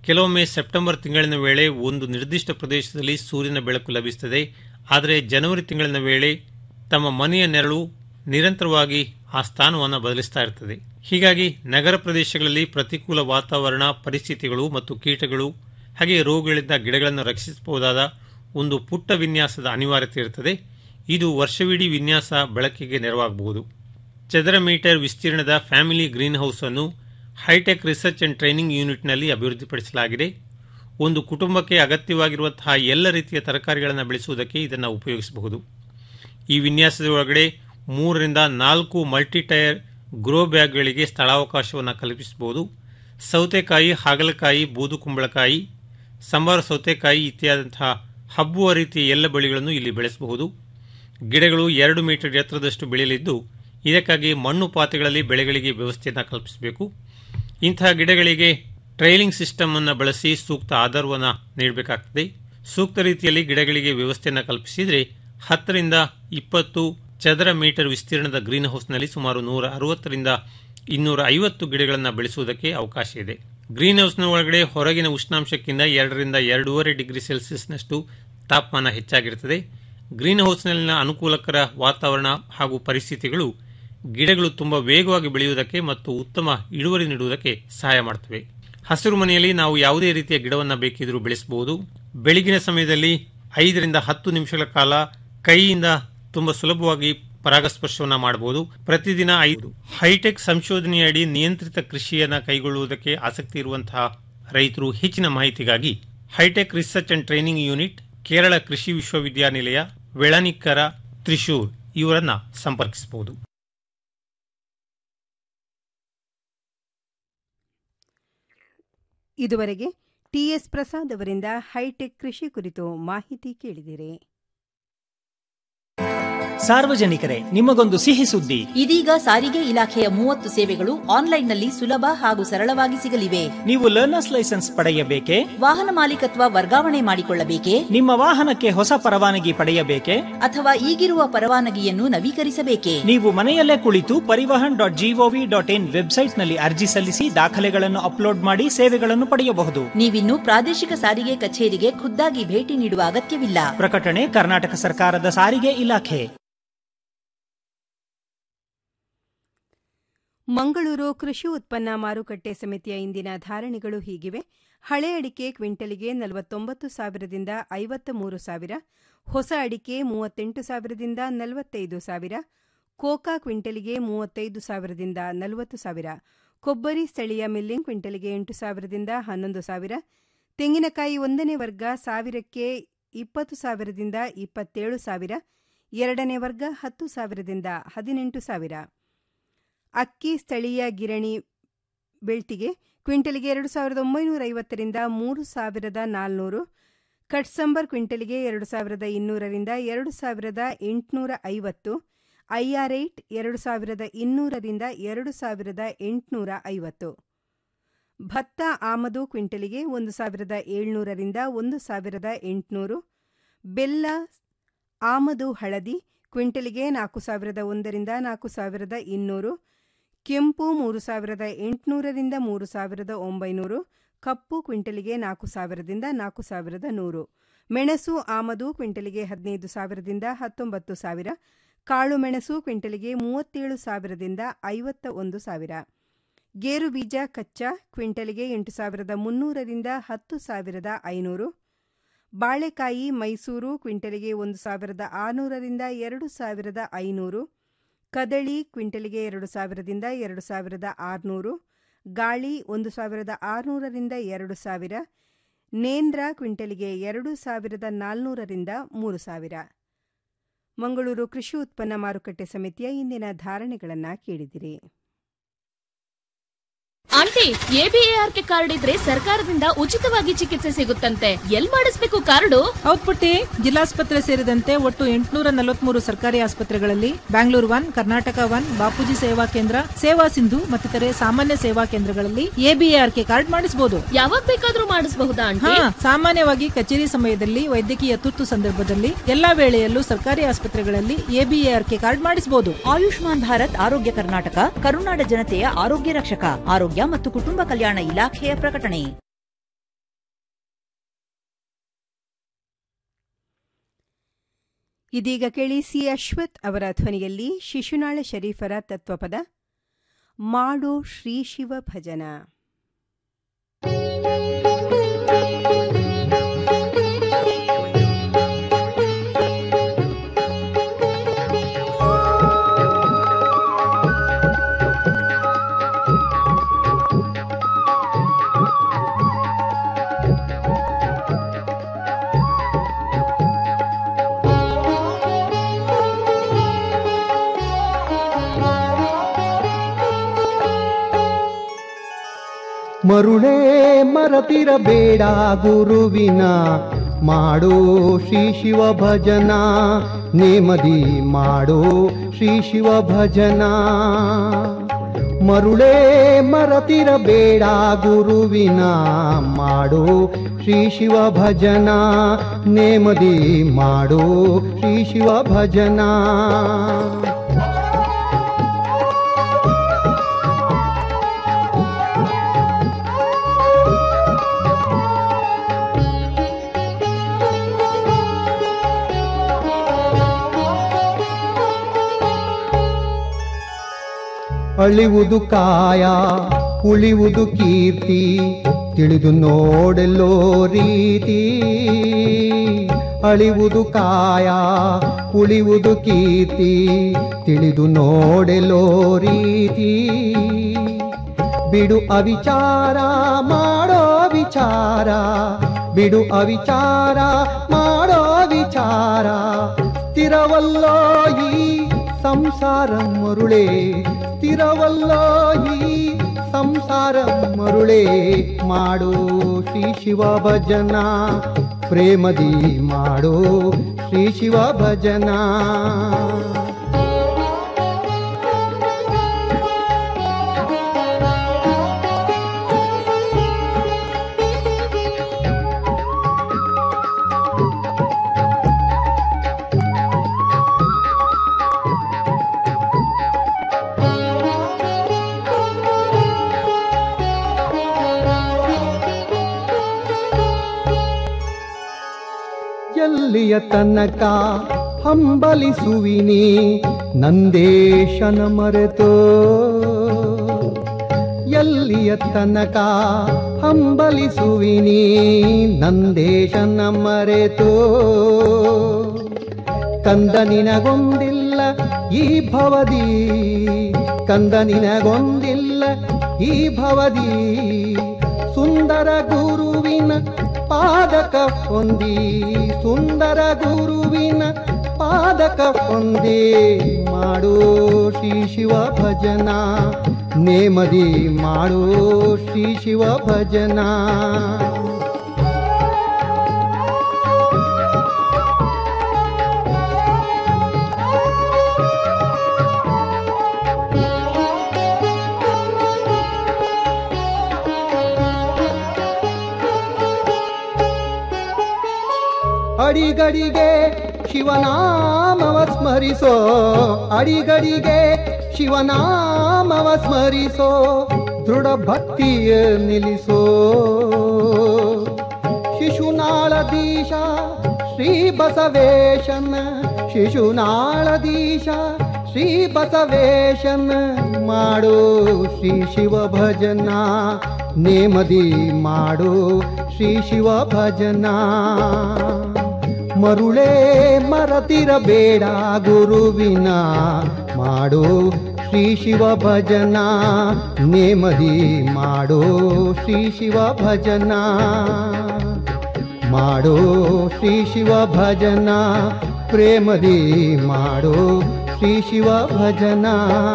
ಕೆಲವೊಮ್ಮೆ ಸೆಪ್ಟೆಂಬರ್ ತಿಂಗಳಿನ ವೇಳೆ ಒಂದು ನಿರ್ದಿಷ್ಟ ಪ್ರದೇಶದಲ್ಲಿ ಸೂರ್ಯನ ಬೆಳಕು ಲಭಿಸುತ್ತದೆ ಆದರೆ ಜನವರಿ ತಿಂಗಳಿನ ವೇಳೆ ತಮ್ಮ ಮನೆಯ ನೆರಳು ನಿರಂತರವಾಗಿ ಆ ಸ್ಥಾನವನ್ನು ಬದಲಿಸ್ತಾ ಇರ್ತದೆ ಹೀಗಾಗಿ ನಗರ ಪ್ರದೇಶಗಳಲ್ಲಿ ಪ್ರತಿಕೂಲ ವಾತಾವರಣ ಪರಿಸ್ಥಿತಿಗಳು ಮತ್ತು ಕೀಟಗಳು ಹಾಗೆ ರೋಗಗಳಿಂದ ಗಿಡಗಳನ್ನು ರಕ್ಷಿಸಬಹುದಾದ ಒಂದು ಪುಟ್ಟ ವಿನ್ಯಾಸದ ಅನಿವಾರ್ಯತೆ ಇರುತ್ತದೆ ಇದು ವರ್ಷವಿಡೀ ವಿನ್ಯಾಸ ಬಳಕೆಗೆ ನೆರವಾಗಬಹುದು ಚದರ ಮೀಟರ್ ವಿಸ್ತೀರ್ಣದ ಫ್ಯಾಮಿಲಿ ಗ್ರೀನ್ ಹೌಸ್ ಅನ್ನು ಹೈಟೆಕ್ ರಿಸರ್ಚ್ ಅಂಡ್ ಟ್ರೈನಿಂಗ್ ಯೂನಿಟ್ನಲ್ಲಿ ಅಭಿವೃದ್ಧಿಪಡಿಸಲಾಗಿದೆ ಒಂದು ಕುಟುಂಬಕ್ಕೆ ಅಗತ್ಯವಾಗಿರುವಂತಹ ಎಲ್ಲ ರೀತಿಯ ತರಕಾರಿಗಳನ್ನು ಬೆಳೆಸುವುದಕ್ಕೆ ಇದನ್ನು ಉಪಯೋಗಿಸಬಹುದು ಈ ವಿನ್ಯಾಸದ ಒಳಗಡೆ ಮೂರರಿಂದ ನಾಲ್ಕು ಮಲ್ಟಿ ಟೈರ್ ಗ್ರೋ ಬ್ಯಾಗ್ಗಳಿಗೆ ಸ್ಥಳಾವಕಾಶವನ್ನು ಕಲ್ಪಿಸಬಹುದು ಸೌತೆಕಾಯಿ ಹಾಗಲಕಾಯಿ ಬೂದು ಕುಂಬಳಕಾಯಿ ಸಂಬಾರ ಸೌತೆಕಾಯಿ ಇತ್ಯಾದಂತಹ ಹಬ್ಬುವ ರೀತಿಯ ಎಲ್ಲ ಬೆಳೆಗಳನ್ನು ಇಲ್ಲಿ ಬೆಳೆಸಬಹುದು ಗಿಡಗಳು ಎರಡು ಮೀಟರ್ ಎತ್ತರದಷ್ಟು ಬೆಳೆಯಲಿದ್ದು ಇದಕ್ಕಾಗಿ ಮಣ್ಣು ಪಾತ್ರೆಗಳಲ್ಲಿ ಬೆಳೆಗಳಿಗೆ ವ್ಯವಸ್ಥೆಯನ್ನು ಕಲ್ಪಿಸಬೇಕು ಇಂತಹ ಗಿಡಗಳಿಗೆ ಟ್ರೈಲಿಂಗ್ ಸಿಸ್ಟಮ್ ಅನ್ನು ಬಳಸಿ ಸೂಕ್ತ ಆಧಾರವನ್ನು ನೀಡಬೇಕಾಗ್ತದೆ ಸೂಕ್ತ ರೀತಿಯಲ್ಲಿ ಗಿಡಗಳಿಗೆ ವ್ಯವಸ್ಥೆಯನ್ನು ಕಲ್ಪಿಸಿದರೆ ಹತ್ತರಿಂದ ಇಪ್ಪತ್ತು ಚದರ ಮೀಟರ್ ವಿಸ್ತೀರ್ಣದ ಗ್ರೀನ್ ಹೌಸ್ನಲ್ಲಿ ಸುಮಾರು ನೂರ ಅರವತ್ತರಿಂದ ಇನ್ನೂರ ಐವತ್ತು ಗಿಡಗಳನ್ನು ಬೆಳೆಸುವುದಕ್ಕೆ ಅವಕಾಶ ಇದೆ ಗ್ರೀನ್ ಹೌಸ್ನ ಒಳಗಡೆ ಹೊರಗಿನ ಉಷ್ಣಾಂಶಕ್ಕಿಂತ ಎರಡರಿಂದ ಎರಡೂವರೆ ಡಿಗ್ರಿ ಸೆಲ್ಸಿಯಸ್ನಷ್ಟು ತಾಪಮಾನ ಹೆಚ್ಚಾಗಿರುತ್ತದೆ ಗ್ರೀನ್ ಹೌಸ್ನಲ್ಲಿನ ಅನುಕೂಲಕರ ವಾತಾವರಣ ಹಾಗೂ ಪರಿಸ್ಥಿತಿಗಳು ಗಿಡಗಳು ತುಂಬಾ ವೇಗವಾಗಿ ಬೆಳೆಯುವುದಕ್ಕೆ ಮತ್ತು ಉತ್ತಮ ಇಳುವರಿ ನೀಡುವುದಕ್ಕೆ ಸಹಾಯ ಮಾಡುತ್ತವೆ ಹಸಿರು ಮನೆಯಲ್ಲಿ ನಾವು ಯಾವುದೇ ರೀತಿಯ ಗಿಡವನ್ನು ಬೇಕಿದ್ರೂ ಬೆಳೆಸಬಹುದು ಬೆಳಗಿನ ಸಮಯದಲ್ಲಿ ಐದರಿಂದ ಹತ್ತು ನಿಮಿಷಗಳ ಕಾಲ ಕೈಯಿಂದ ತುಂಬಾ ಸುಲಭವಾಗಿ ಪರಾಗಸ್ಪರ್ಶವನ್ನು ಮಾಡಬಹುದು ಪ್ರತಿದಿನ ಐದು ಹೈಟೆಕ್ ಸಂಶೋಧನೆಯಡಿ ನಿಯಂತ್ರಿತ ಕೃಷಿಯನ್ನು ಕೈಗೊಳ್ಳುವುದಕ್ಕೆ ಆಸಕ್ತಿ ಇರುವಂತಹ ರೈತರು ಹೆಚ್ಚಿನ ಮಾಹಿತಿಗಾಗಿ hi-tech research and training unit Kerala ಕೃಷಿ ವಿಶ್ವವಿದ್ಯಾನಿಲಯ ವೆಳನಿಕ್ಕರ ತ್ರಿಶೂರ್ ಇವರನ್ನ ಸಂಪರ್ಕಿಸಬಹುದು ಇದುವರೆಗೆ ಟಿಎಸ್ ಪ್ರಸಾದ್ ಅವರಿಂದ ಹೈಟೆಕ್ ಕೃಷಿ ಕುರಿತು ಮಾಹಿತಿ ಕೇಳಿದಿರಿ ಸಾರ್ವಜನಿಕರೇ ನಿಮಗೊಂದು ಸಿಹಿ ಸುದ್ದಿ ಇದೀಗ ಸಾರಿಗೆ ಇಲಾಖೆಯ ಮೂವತ್ತು ಸೇವೆಗಳು ಆನ್ಲೈನ್ನಲ್ಲಿ ಸುಲಭ ಹಾಗೂ ಸರಳವಾಗಿ ಸಿಗಲಿವೆ ನೀವು ಲರ್ನರ್ಸ್ ಲೈಸೆನ್ಸ್ ಪಡೆಯಬೇಕೆ ವಾಹನ ಮಾಲೀಕತ್ವ ವರ್ಗಾವಣೆ ಮಾಡಿಕೊಳ್ಳಬೇಕೆ ನಿಮ್ಮ ವಾಹನಕ್ಕೆ ಹೊಸ ಪರವಾನಗಿ ಪಡೆಯಬೇಕೆ ಅಥವಾ ಈಗಿರುವ ಪರವಾನಗಿಯನ್ನು ನವೀಕರಿಸಬೇಕೆ ನೀವು ಮನೆಯಲ್ಲೇ ಕುಳಿತು Parivahan dot GOV dot in ವೆಬ್ಸೈಟ್ನಲ್ಲಿ ಅರ್ಜಿ ಸಲ್ಲಿಸಿ ದಾಖಲೆಗಳನ್ನು ಅಪ್ಲೋಡ್ ಮಾಡಿ ಸೇವೆಗಳನ್ನು ಪಡೆಯಬಹುದು ನೀವಿನ್ನು ಪ್ರಾದೇಶಿಕ ಸಾರಿಗೆ ಕಚೇರಿಗೆ ಖುದ್ದಾಗಿ ಭೇಟಿ ನೀಡುವ ಅಗತ್ಯವಿಲ್ಲ ಪ್ರಕಟಣೆ ಕರ್ನಾಟಕ ಸರ್ಕಾರದ ಸಾರಿಗೆ ಇಲಾಖೆ ಮಂಗಳೂರು ಕೃಷಿ ಉತ್ಪನ್ನ ಮಾರುಕಟ್ಟೆ ಸಮಿತಿಯ ಇಂದಿನ ಧಾರಣೆಗಳು ಹೀಗಿವೆ ಹಳೆ ಅಡಿಕೆ ಕ್ವಿಂಟಲಿಗೆ ನಲವತ್ತೊಂಬತ್ತು ಸಾವಿರದಿಂದ ಐವತ್ತ ಮೂರು ಸಾವಿರ ಹೊಸ ಅಡಿಕೆ ಮೂವತ್ತೆಂಟು ಸಾವಿರದಿಂದ ನಲವತ್ತೈದು ಸಾವಿರ ಕೋಕಾ ಕ್ವಿಂಟಲಿಗೆ ಮೂವತ್ತೈದು ಸಾವಿರದಿಂದ ನಲವತ್ತು ಸಾವಿರ ಕೊಬ್ಬರಿ ಸ್ಥಳೀಯ ಮಿಲ್ಲಿಂಗ್ ಕ್ವಿಂಟಲಿಗೆ ಎಂಟು ಸಾವಿರದಿಂದ ಹನ್ನೊಂದು ಸಾವಿರ ತೆಂಗಿನಕಾಯಿ ಒಂದನೇ ವರ್ಗ ಸಾವಿರಕ್ಕೆ ಇಪ್ಪತ್ತು ಸಾವಿರದಿಂದ ಇಪ್ಪತ್ತೇಳು ಸಾವಿರ ಎರಡನೇ ವರ್ಗ ಹತ್ತು ಸಾವಿರದಿಂದ ಹದಿನೆಂಟು ಸಾವಿರ ಅಕ್ಕಿ ಸ್ಥಳೀಯ ಗಿರಣಿ ಬೆಳ್ತಿಗೆ ಕ್ವಿಂಟಲಿಗೆ ಎರಡು ಸಾವಿರದ ಒಂಬೈನೂರ ಐವತ್ತರಿಂದ ಮೂರು ಸಾವಿರದ ನಾಲ್ನೂರು ಕಟ್ಸಂಬರ್ ಕ್ವಿಂಟಲಿಗೆ ಎರಡು ಸಾವಿರದ ಇನ್ನೂರರಿಂದ ಎರಡು ಸಾವಿರದ ಎಂಟುನೂರ ಐವತ್ತು ಐಆರ್ ಏಟ್ ಎರಡು ಸಾವಿರದ ಇನ್ನೂರರಿಂದ ಎರಡು ಸಾವಿರದ ಎಂಟುನೂರ ಐವತ್ತು ಭತ್ತ ಆಮದು ಕ್ವಿಂಟಲಿಗೆ ಒಂದು ಸಾವಿರದ ಏಳ್ನೂರರಿಂದ ಒಂದು ಸಾವಿರದ ಎಂಟುನೂರು ಬೆಲ್ಲ ಆಮದು ಹಳದಿ ಕ್ವಿಂಟಲಿಗೆ ನಾಲ್ಕು ಸಾವಿರದ ಒಂದರಿಂದ ನಾಲ್ಕು ಸಾವಿರದ ಇನ್ನೂರು ಕೆಂಪು ಮೂರು ಸಾವಿರದ ಎಂಟುನೂರರಿಂದ ಮೂರು ಸಾವಿರದ ಒಂಬೈನೂರು ಕಪ್ಪು ಕ್ವಿಂಟಲಿಗೆ ನಾಲ್ಕು ಸಾವಿರದಿಂದ ನಾಲ್ಕು ಸಾವಿರದ ನೂರು ಮೆಣಸು ಆಮದು ಕ್ವಿಂಟಲಿಗೆ ಹದಿನೈದು ಸಾವಿರದಿಂದ ಹತ್ತೊಂಬತ್ತು ಸಾವಿರ ಕಾಳು ಮೆಣಸು ಕ್ವಿಂಟಲಿಗೆ ಮೂವತ್ತೇಳು ಸಾವಿರದಿಂದ ಐವತ್ತ ಒಂದು ಸಾವಿರ ಗೇರು ಬೀಜ ಕಚ್ಚಾ ಕ್ವಿಂಟಲಿಗೆ ಎಂಟು ಸಾವಿರದ ಮುನ್ನೂರರಿಂದ ಹತ್ತು ಸಾವಿರದ ಐನೂರು ಬಾಳೆಕಾಯಿ ಮೈಸೂರು ಕ್ವಿಂಟಲಿಗೆ ಒಂದು ಸಾವಿರದ ಆರುನೂರರಿಂದ ಎರಡು ಸಾವಿರದ ಐನೂರು ಕದಳಿ ಕ್ವಿಂಟಲಿಗೆ ಎರಡು ಸಾವಿರದಿಂದ ಎರಡು ಸಾವಿರದ ಆರುನೂರು ಗಾಳಿ ಒಂದು ಸಾವಿರದ ಆರುನೂರರಿಂದ ಎರಡು ಸಾವಿರ ನೇಂದ್ರ ಕ್ವಿಂಟಲಿಗೆ ಎರಡು ಸಾವಿರದ ನಾಲ್ನೂರರಿಂದ ಮೂರು ಸಾವಿರ ಮಂಗಳೂರು ಕೃಷಿ ಉತ್ಪನ್ನ ಮಾರುಕಟ್ಟೆ ಸಮಿತಿಯ ಇಂದಿನ ಧಾರಣೆಗಳನ್ನು ಕೇಳಿದಿರಿ ಆಂಟಿ ಎಬಿಎಆರ್ಕೆ ಕಾರ್ಡ್ ಇದ್ರೆ ಸರ್ಕಾರದಿಂದ ಉಚಿತವಾಗಿ ಚಿಕಿತ್ಸೆ ಸಿಗುತ್ತಂತೆ ಎಲ್ ಮಾಡಿಸ್ಬೇಕು ಕಾರ್ಡು ಹೌದ್ ಪುಟ್ಟಿ ಜಿಲ್ಲಾಸ್ಪತ್ರೆ ಸೇರಿದಂತೆ ಒಟ್ಟು ಎಂಟುನೂರ ನಲವತ್ಮೂರು ಸರ್ಕಾರಿ ಆಸ್ಪತ್ರೆಗಳಲ್ಲಿ ಬ್ಯಾಂಗ್ಳೂರ್ ಒನ್ ಕರ್ನಾಟಕ ಒನ್ ಬಾಪೂಜಿ ಸೇವಾ ಕೇಂದ್ರ ಸೇವಾ ಸಿಂಧು ಮತ್ತಿತರೆ ಸಾಮಾನ್ಯ ಸೇವಾ ಕೇಂದ್ರಗಳಲ್ಲಿ ಎಬಿಎಆರ್ಕೆ ಕಾರ್ಡ್ ಮಾಡಿಸಬಹುದು ಯಾವಾಗ ಬೇಕಾದ್ರೂ ಮಾಡಿಸಬಹುದಾ ಹಾ ಆಂಟಿ ಸಾಮಾನ್ಯವಾಗಿ ಕಚೇರಿ ಸಮಯದಲ್ಲಿ ವೈದ್ಯಕೀಯ ತುರ್ತು ಸಂದರ್ಭದಲ್ಲಿ ಎಲ್ಲಾ ವೇಳೆಯಲ್ಲೂ ಸರ್ಕಾರಿ ಆಸ್ಪತ್ರೆಗಳಲ್ಲಿ ಎಬಿಎಆರ್ಕೆ ಕಾರ್ಡ್ ಮಾಡಿಸಬಹುದು ಆಯುಷ್ಮಾನ್ ಭಾರತ್ ಆರೋಗ್ಯ ಕರ್ನಾಟಕ ಕರುನಾಡ ಜನತೆಯ ಆರೋಗ್ಯ ರಕ್ಷಕ ಆರೋಗ್ಯ ಮತ್ತು ಕುಟುಂಬ ಕಲ್ಯಾಣ ಇಲಾಖೆಯ ಪ್ರಕಟಣೆ ಇದೀಗ ಕೇಳಿ ಸಿ ಅಶ್ವಥ್ ಅವರ ಧ್ವನಿಯಲ್ಲಿ ಶಿಶುನಾಳ ಶರೀಫರ ತತ್ವಪದ ಮಾಡೋ ಶ್ರೀ ಶಿವ ಭಜನ ಮರುಳೇ ಮರತಿರಬೇಡ ಗುರುವಿನ ಮಾಡೋ ಶ್ರೀ ಶಿವ ಭಜನ ನೇಮದಿ ಮಾಡೋ ಶ್ರೀ ಶಿವ ಭಜನ ಮರುಳೇ ಮರತಿರಬೇಡ ಗುರುವಿನ ಮಾಡೋ ಶ್ರೀ ಶಿವ ಭಜನ ನೇಮದಿ ಮಾಡೋ ಶ್ರೀ ಶಿವ ಭಜನ ಅಳಿವುದು ಕಾಯ ಉಳಿವುದು ಕೀರ್ತಿ ತಿಳಿದು ನೋಡೆಲ್ಲೋ ರೀತಿ ಅಳಿವುದು ಕಾಯ ಉಳಿವುದು ಕೀರ್ತಿ ತಿಳಿದು ನೋಡೆಲ್ಲೋ ರೀತಿ ಬಿಡು ಅವಿಚಾರ ಮಾಡೋ ವಿಚಾರ ಬಿಡು ಅವಿಚಾರ ಮಾಡೋ ವಿಚಾರ ಸ್ಥಿರವಲ್ಲೋ ಈ ಸಂಸಾರ ಮರುಳೇ ಸ್ಥಿರವಲ್ಲೋ ಈ ಸಂಸಾರ ಮರುಳೇ ಮಾಡೋ ಶ್ರೀ ಶಿವ ಭಜನ ಪ್ರೇಮದಿ ಮಾಡೋ ಶ್ರೀ ಶಿವ ಭಜನ ಎಲ್ಲಿಯ ತನಕ ಹಂಬಲಿಸುವಿನಿ ನಂದೇಶನ ಮರೆತೋ ಎಲ್ಲಿಯ ತನಕ ಹಂಬಲಿಸುವಿನಿ ನಂದೇಶನ ಮರೆತೋ ಕಂದ ನಿನಗೊಂದಿಲ್ಲ ಈ ಭವದಿ ಕಂದ ನಿನಗೊಂದಿಲ್ಲ ಈ ಭವದಿ ಸುಂದರ ಗುರುವಿನ ಪಾದಕ ಹೊಂದಿ ಸುಂದರ ಗುರುವಿನ ಪಾದಕ ಹೊಂದಿ ಮಾಡೋ ಶ್ರೀ ಶಿವ ಭಜನ ನೇಮದಿ ಮಾಡೋ ಶ್ರೀ ಶಿವ ಭಜನ ಅಡಿಗಡಿಗೆ ಶಿವನಾಮವ ಸ್ಮರಿಸೋ ಅಡಿಗಡಿಗೆ ಶಿವನಾಮವ ಸ್ಮರಿಸೋ ದೃಢ ಭಕ್ತಿಯ ನಿಲ್ಲಿಸೋ ಶಿಶುನಾಳದೀಶ ಶ್ರೀ ಬಸವೇಶನ ಶಿಶುನಾಳದೀಶ ಶ್ರೀ ಬಸವೇಶನ ಮಾಡೋ ಶ್ರೀ ಶಿವ ಭಜನ ನೇಮದಿ ಮಾಡೋ ಶ್ರೀ ಶಿವ ಭಜನ ಮರುಳೇ ಮರತಿರಬೇಡ ಗುರುವಿನ ಮಾಡೋ ಶ್ರೀ ಶಿವ ಭಜನ ನೇಮದಿ ಮಾಡೋ ಶ್ರೀ ಶಿವ ಭಜನ ಮಾಡೋ ಶ್ರೀ ಶಿವ ಭಜನ ಪ್ರೇಮದಿ ಮಾಡೋ ಶ್ರೀ ಶಿವ ಭಜನ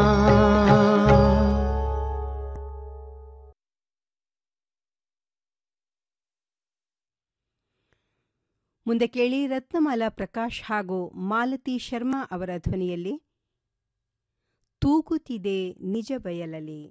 ಮುಂದೆ ಕೇಳಿ ರತ್ನಮಾಲಾ ಪ್ರಕಾಶ್ ಹಾಗೂ ಮಾಲತಿ ಶರ್ಮಾ ಅವರ ಧ್ವನಿಯಲ್ಲಿ ತೂಗುತ್ತಿದೆ ನಿಜ ಬಯಲಲ್ಲಿ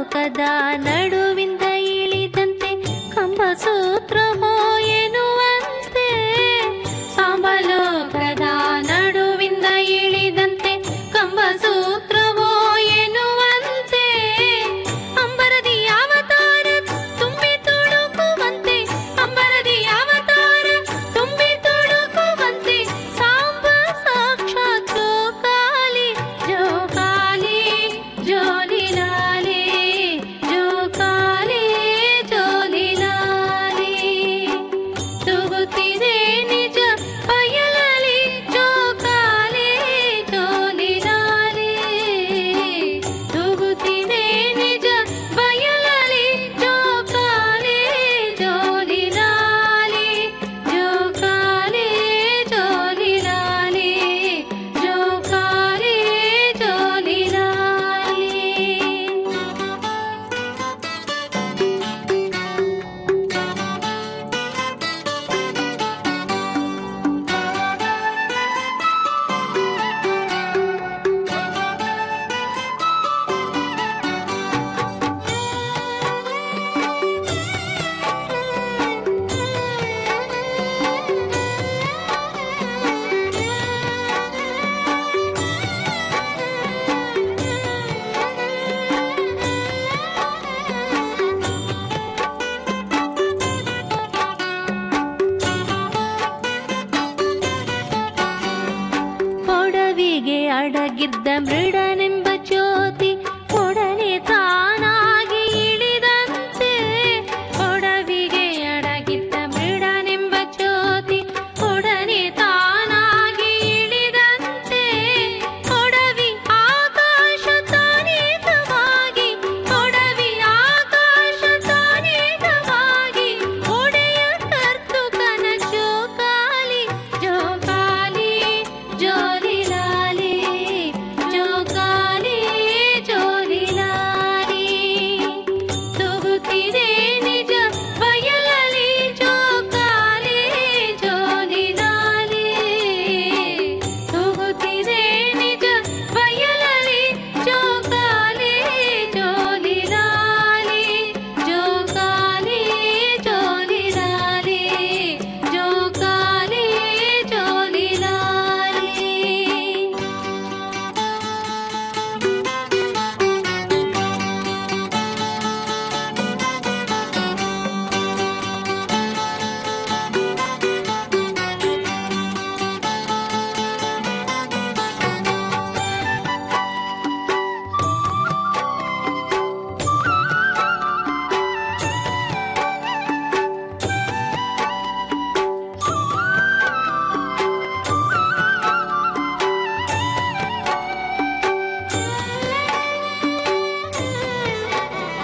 ಸಾಂಬಲೋಕದ ನಡುವಿಂದ ಇಳಿದಂತೆ ಕಂಬಸೂತ್ರವೋ ಎನ್ನುವಂತೆ ಸಾಂಬಲೋಕದ ನಡುವಿಂದ ಇಳಿದಂತೆ ಕಂಬಸೂತ್ರವೋ ಎನ್ನುವಂತೆ ಅಂಬರದಿ ಅವತಾರ ತುಂಬಿ ತುಳುಕುವಂತೆ ಅಂಬರದಿ ಅವತಾರ ತುಂಬಿ ತುಳುಕುವಂತೆ ಸಾಂಬ ಸಾಕ್ಷಾತ್ ಜೋಕಾಲಿ ಜೋಕಾಲಿ ಜೋಲಿಲಾಲಿ ಜೋಕಾಲಿ ಜೋಲಿಲಾಲಿ ತೂಗುತ್ತಿದೆ ನಿಜ ಬಯಲಲಿ ಜೋಕಾಲಿ ಜೋಲಿಲಾಲಿ ತೂಗುತ್ತಿದೆ ನಿಜ ಬಯಲಲಿ ಜೋಕಾಲಿ ಜೋಲಿಲಾಲಿ ಜೋಕಾಲಿ ಜೋಲಿಲಾಲಿ ಜೋಕಾಲಿ ಜೋಲಿಲಾಲಿ ಕೊಡವಿಗೆ ಅಡಗಿದ್ದ ಮೃ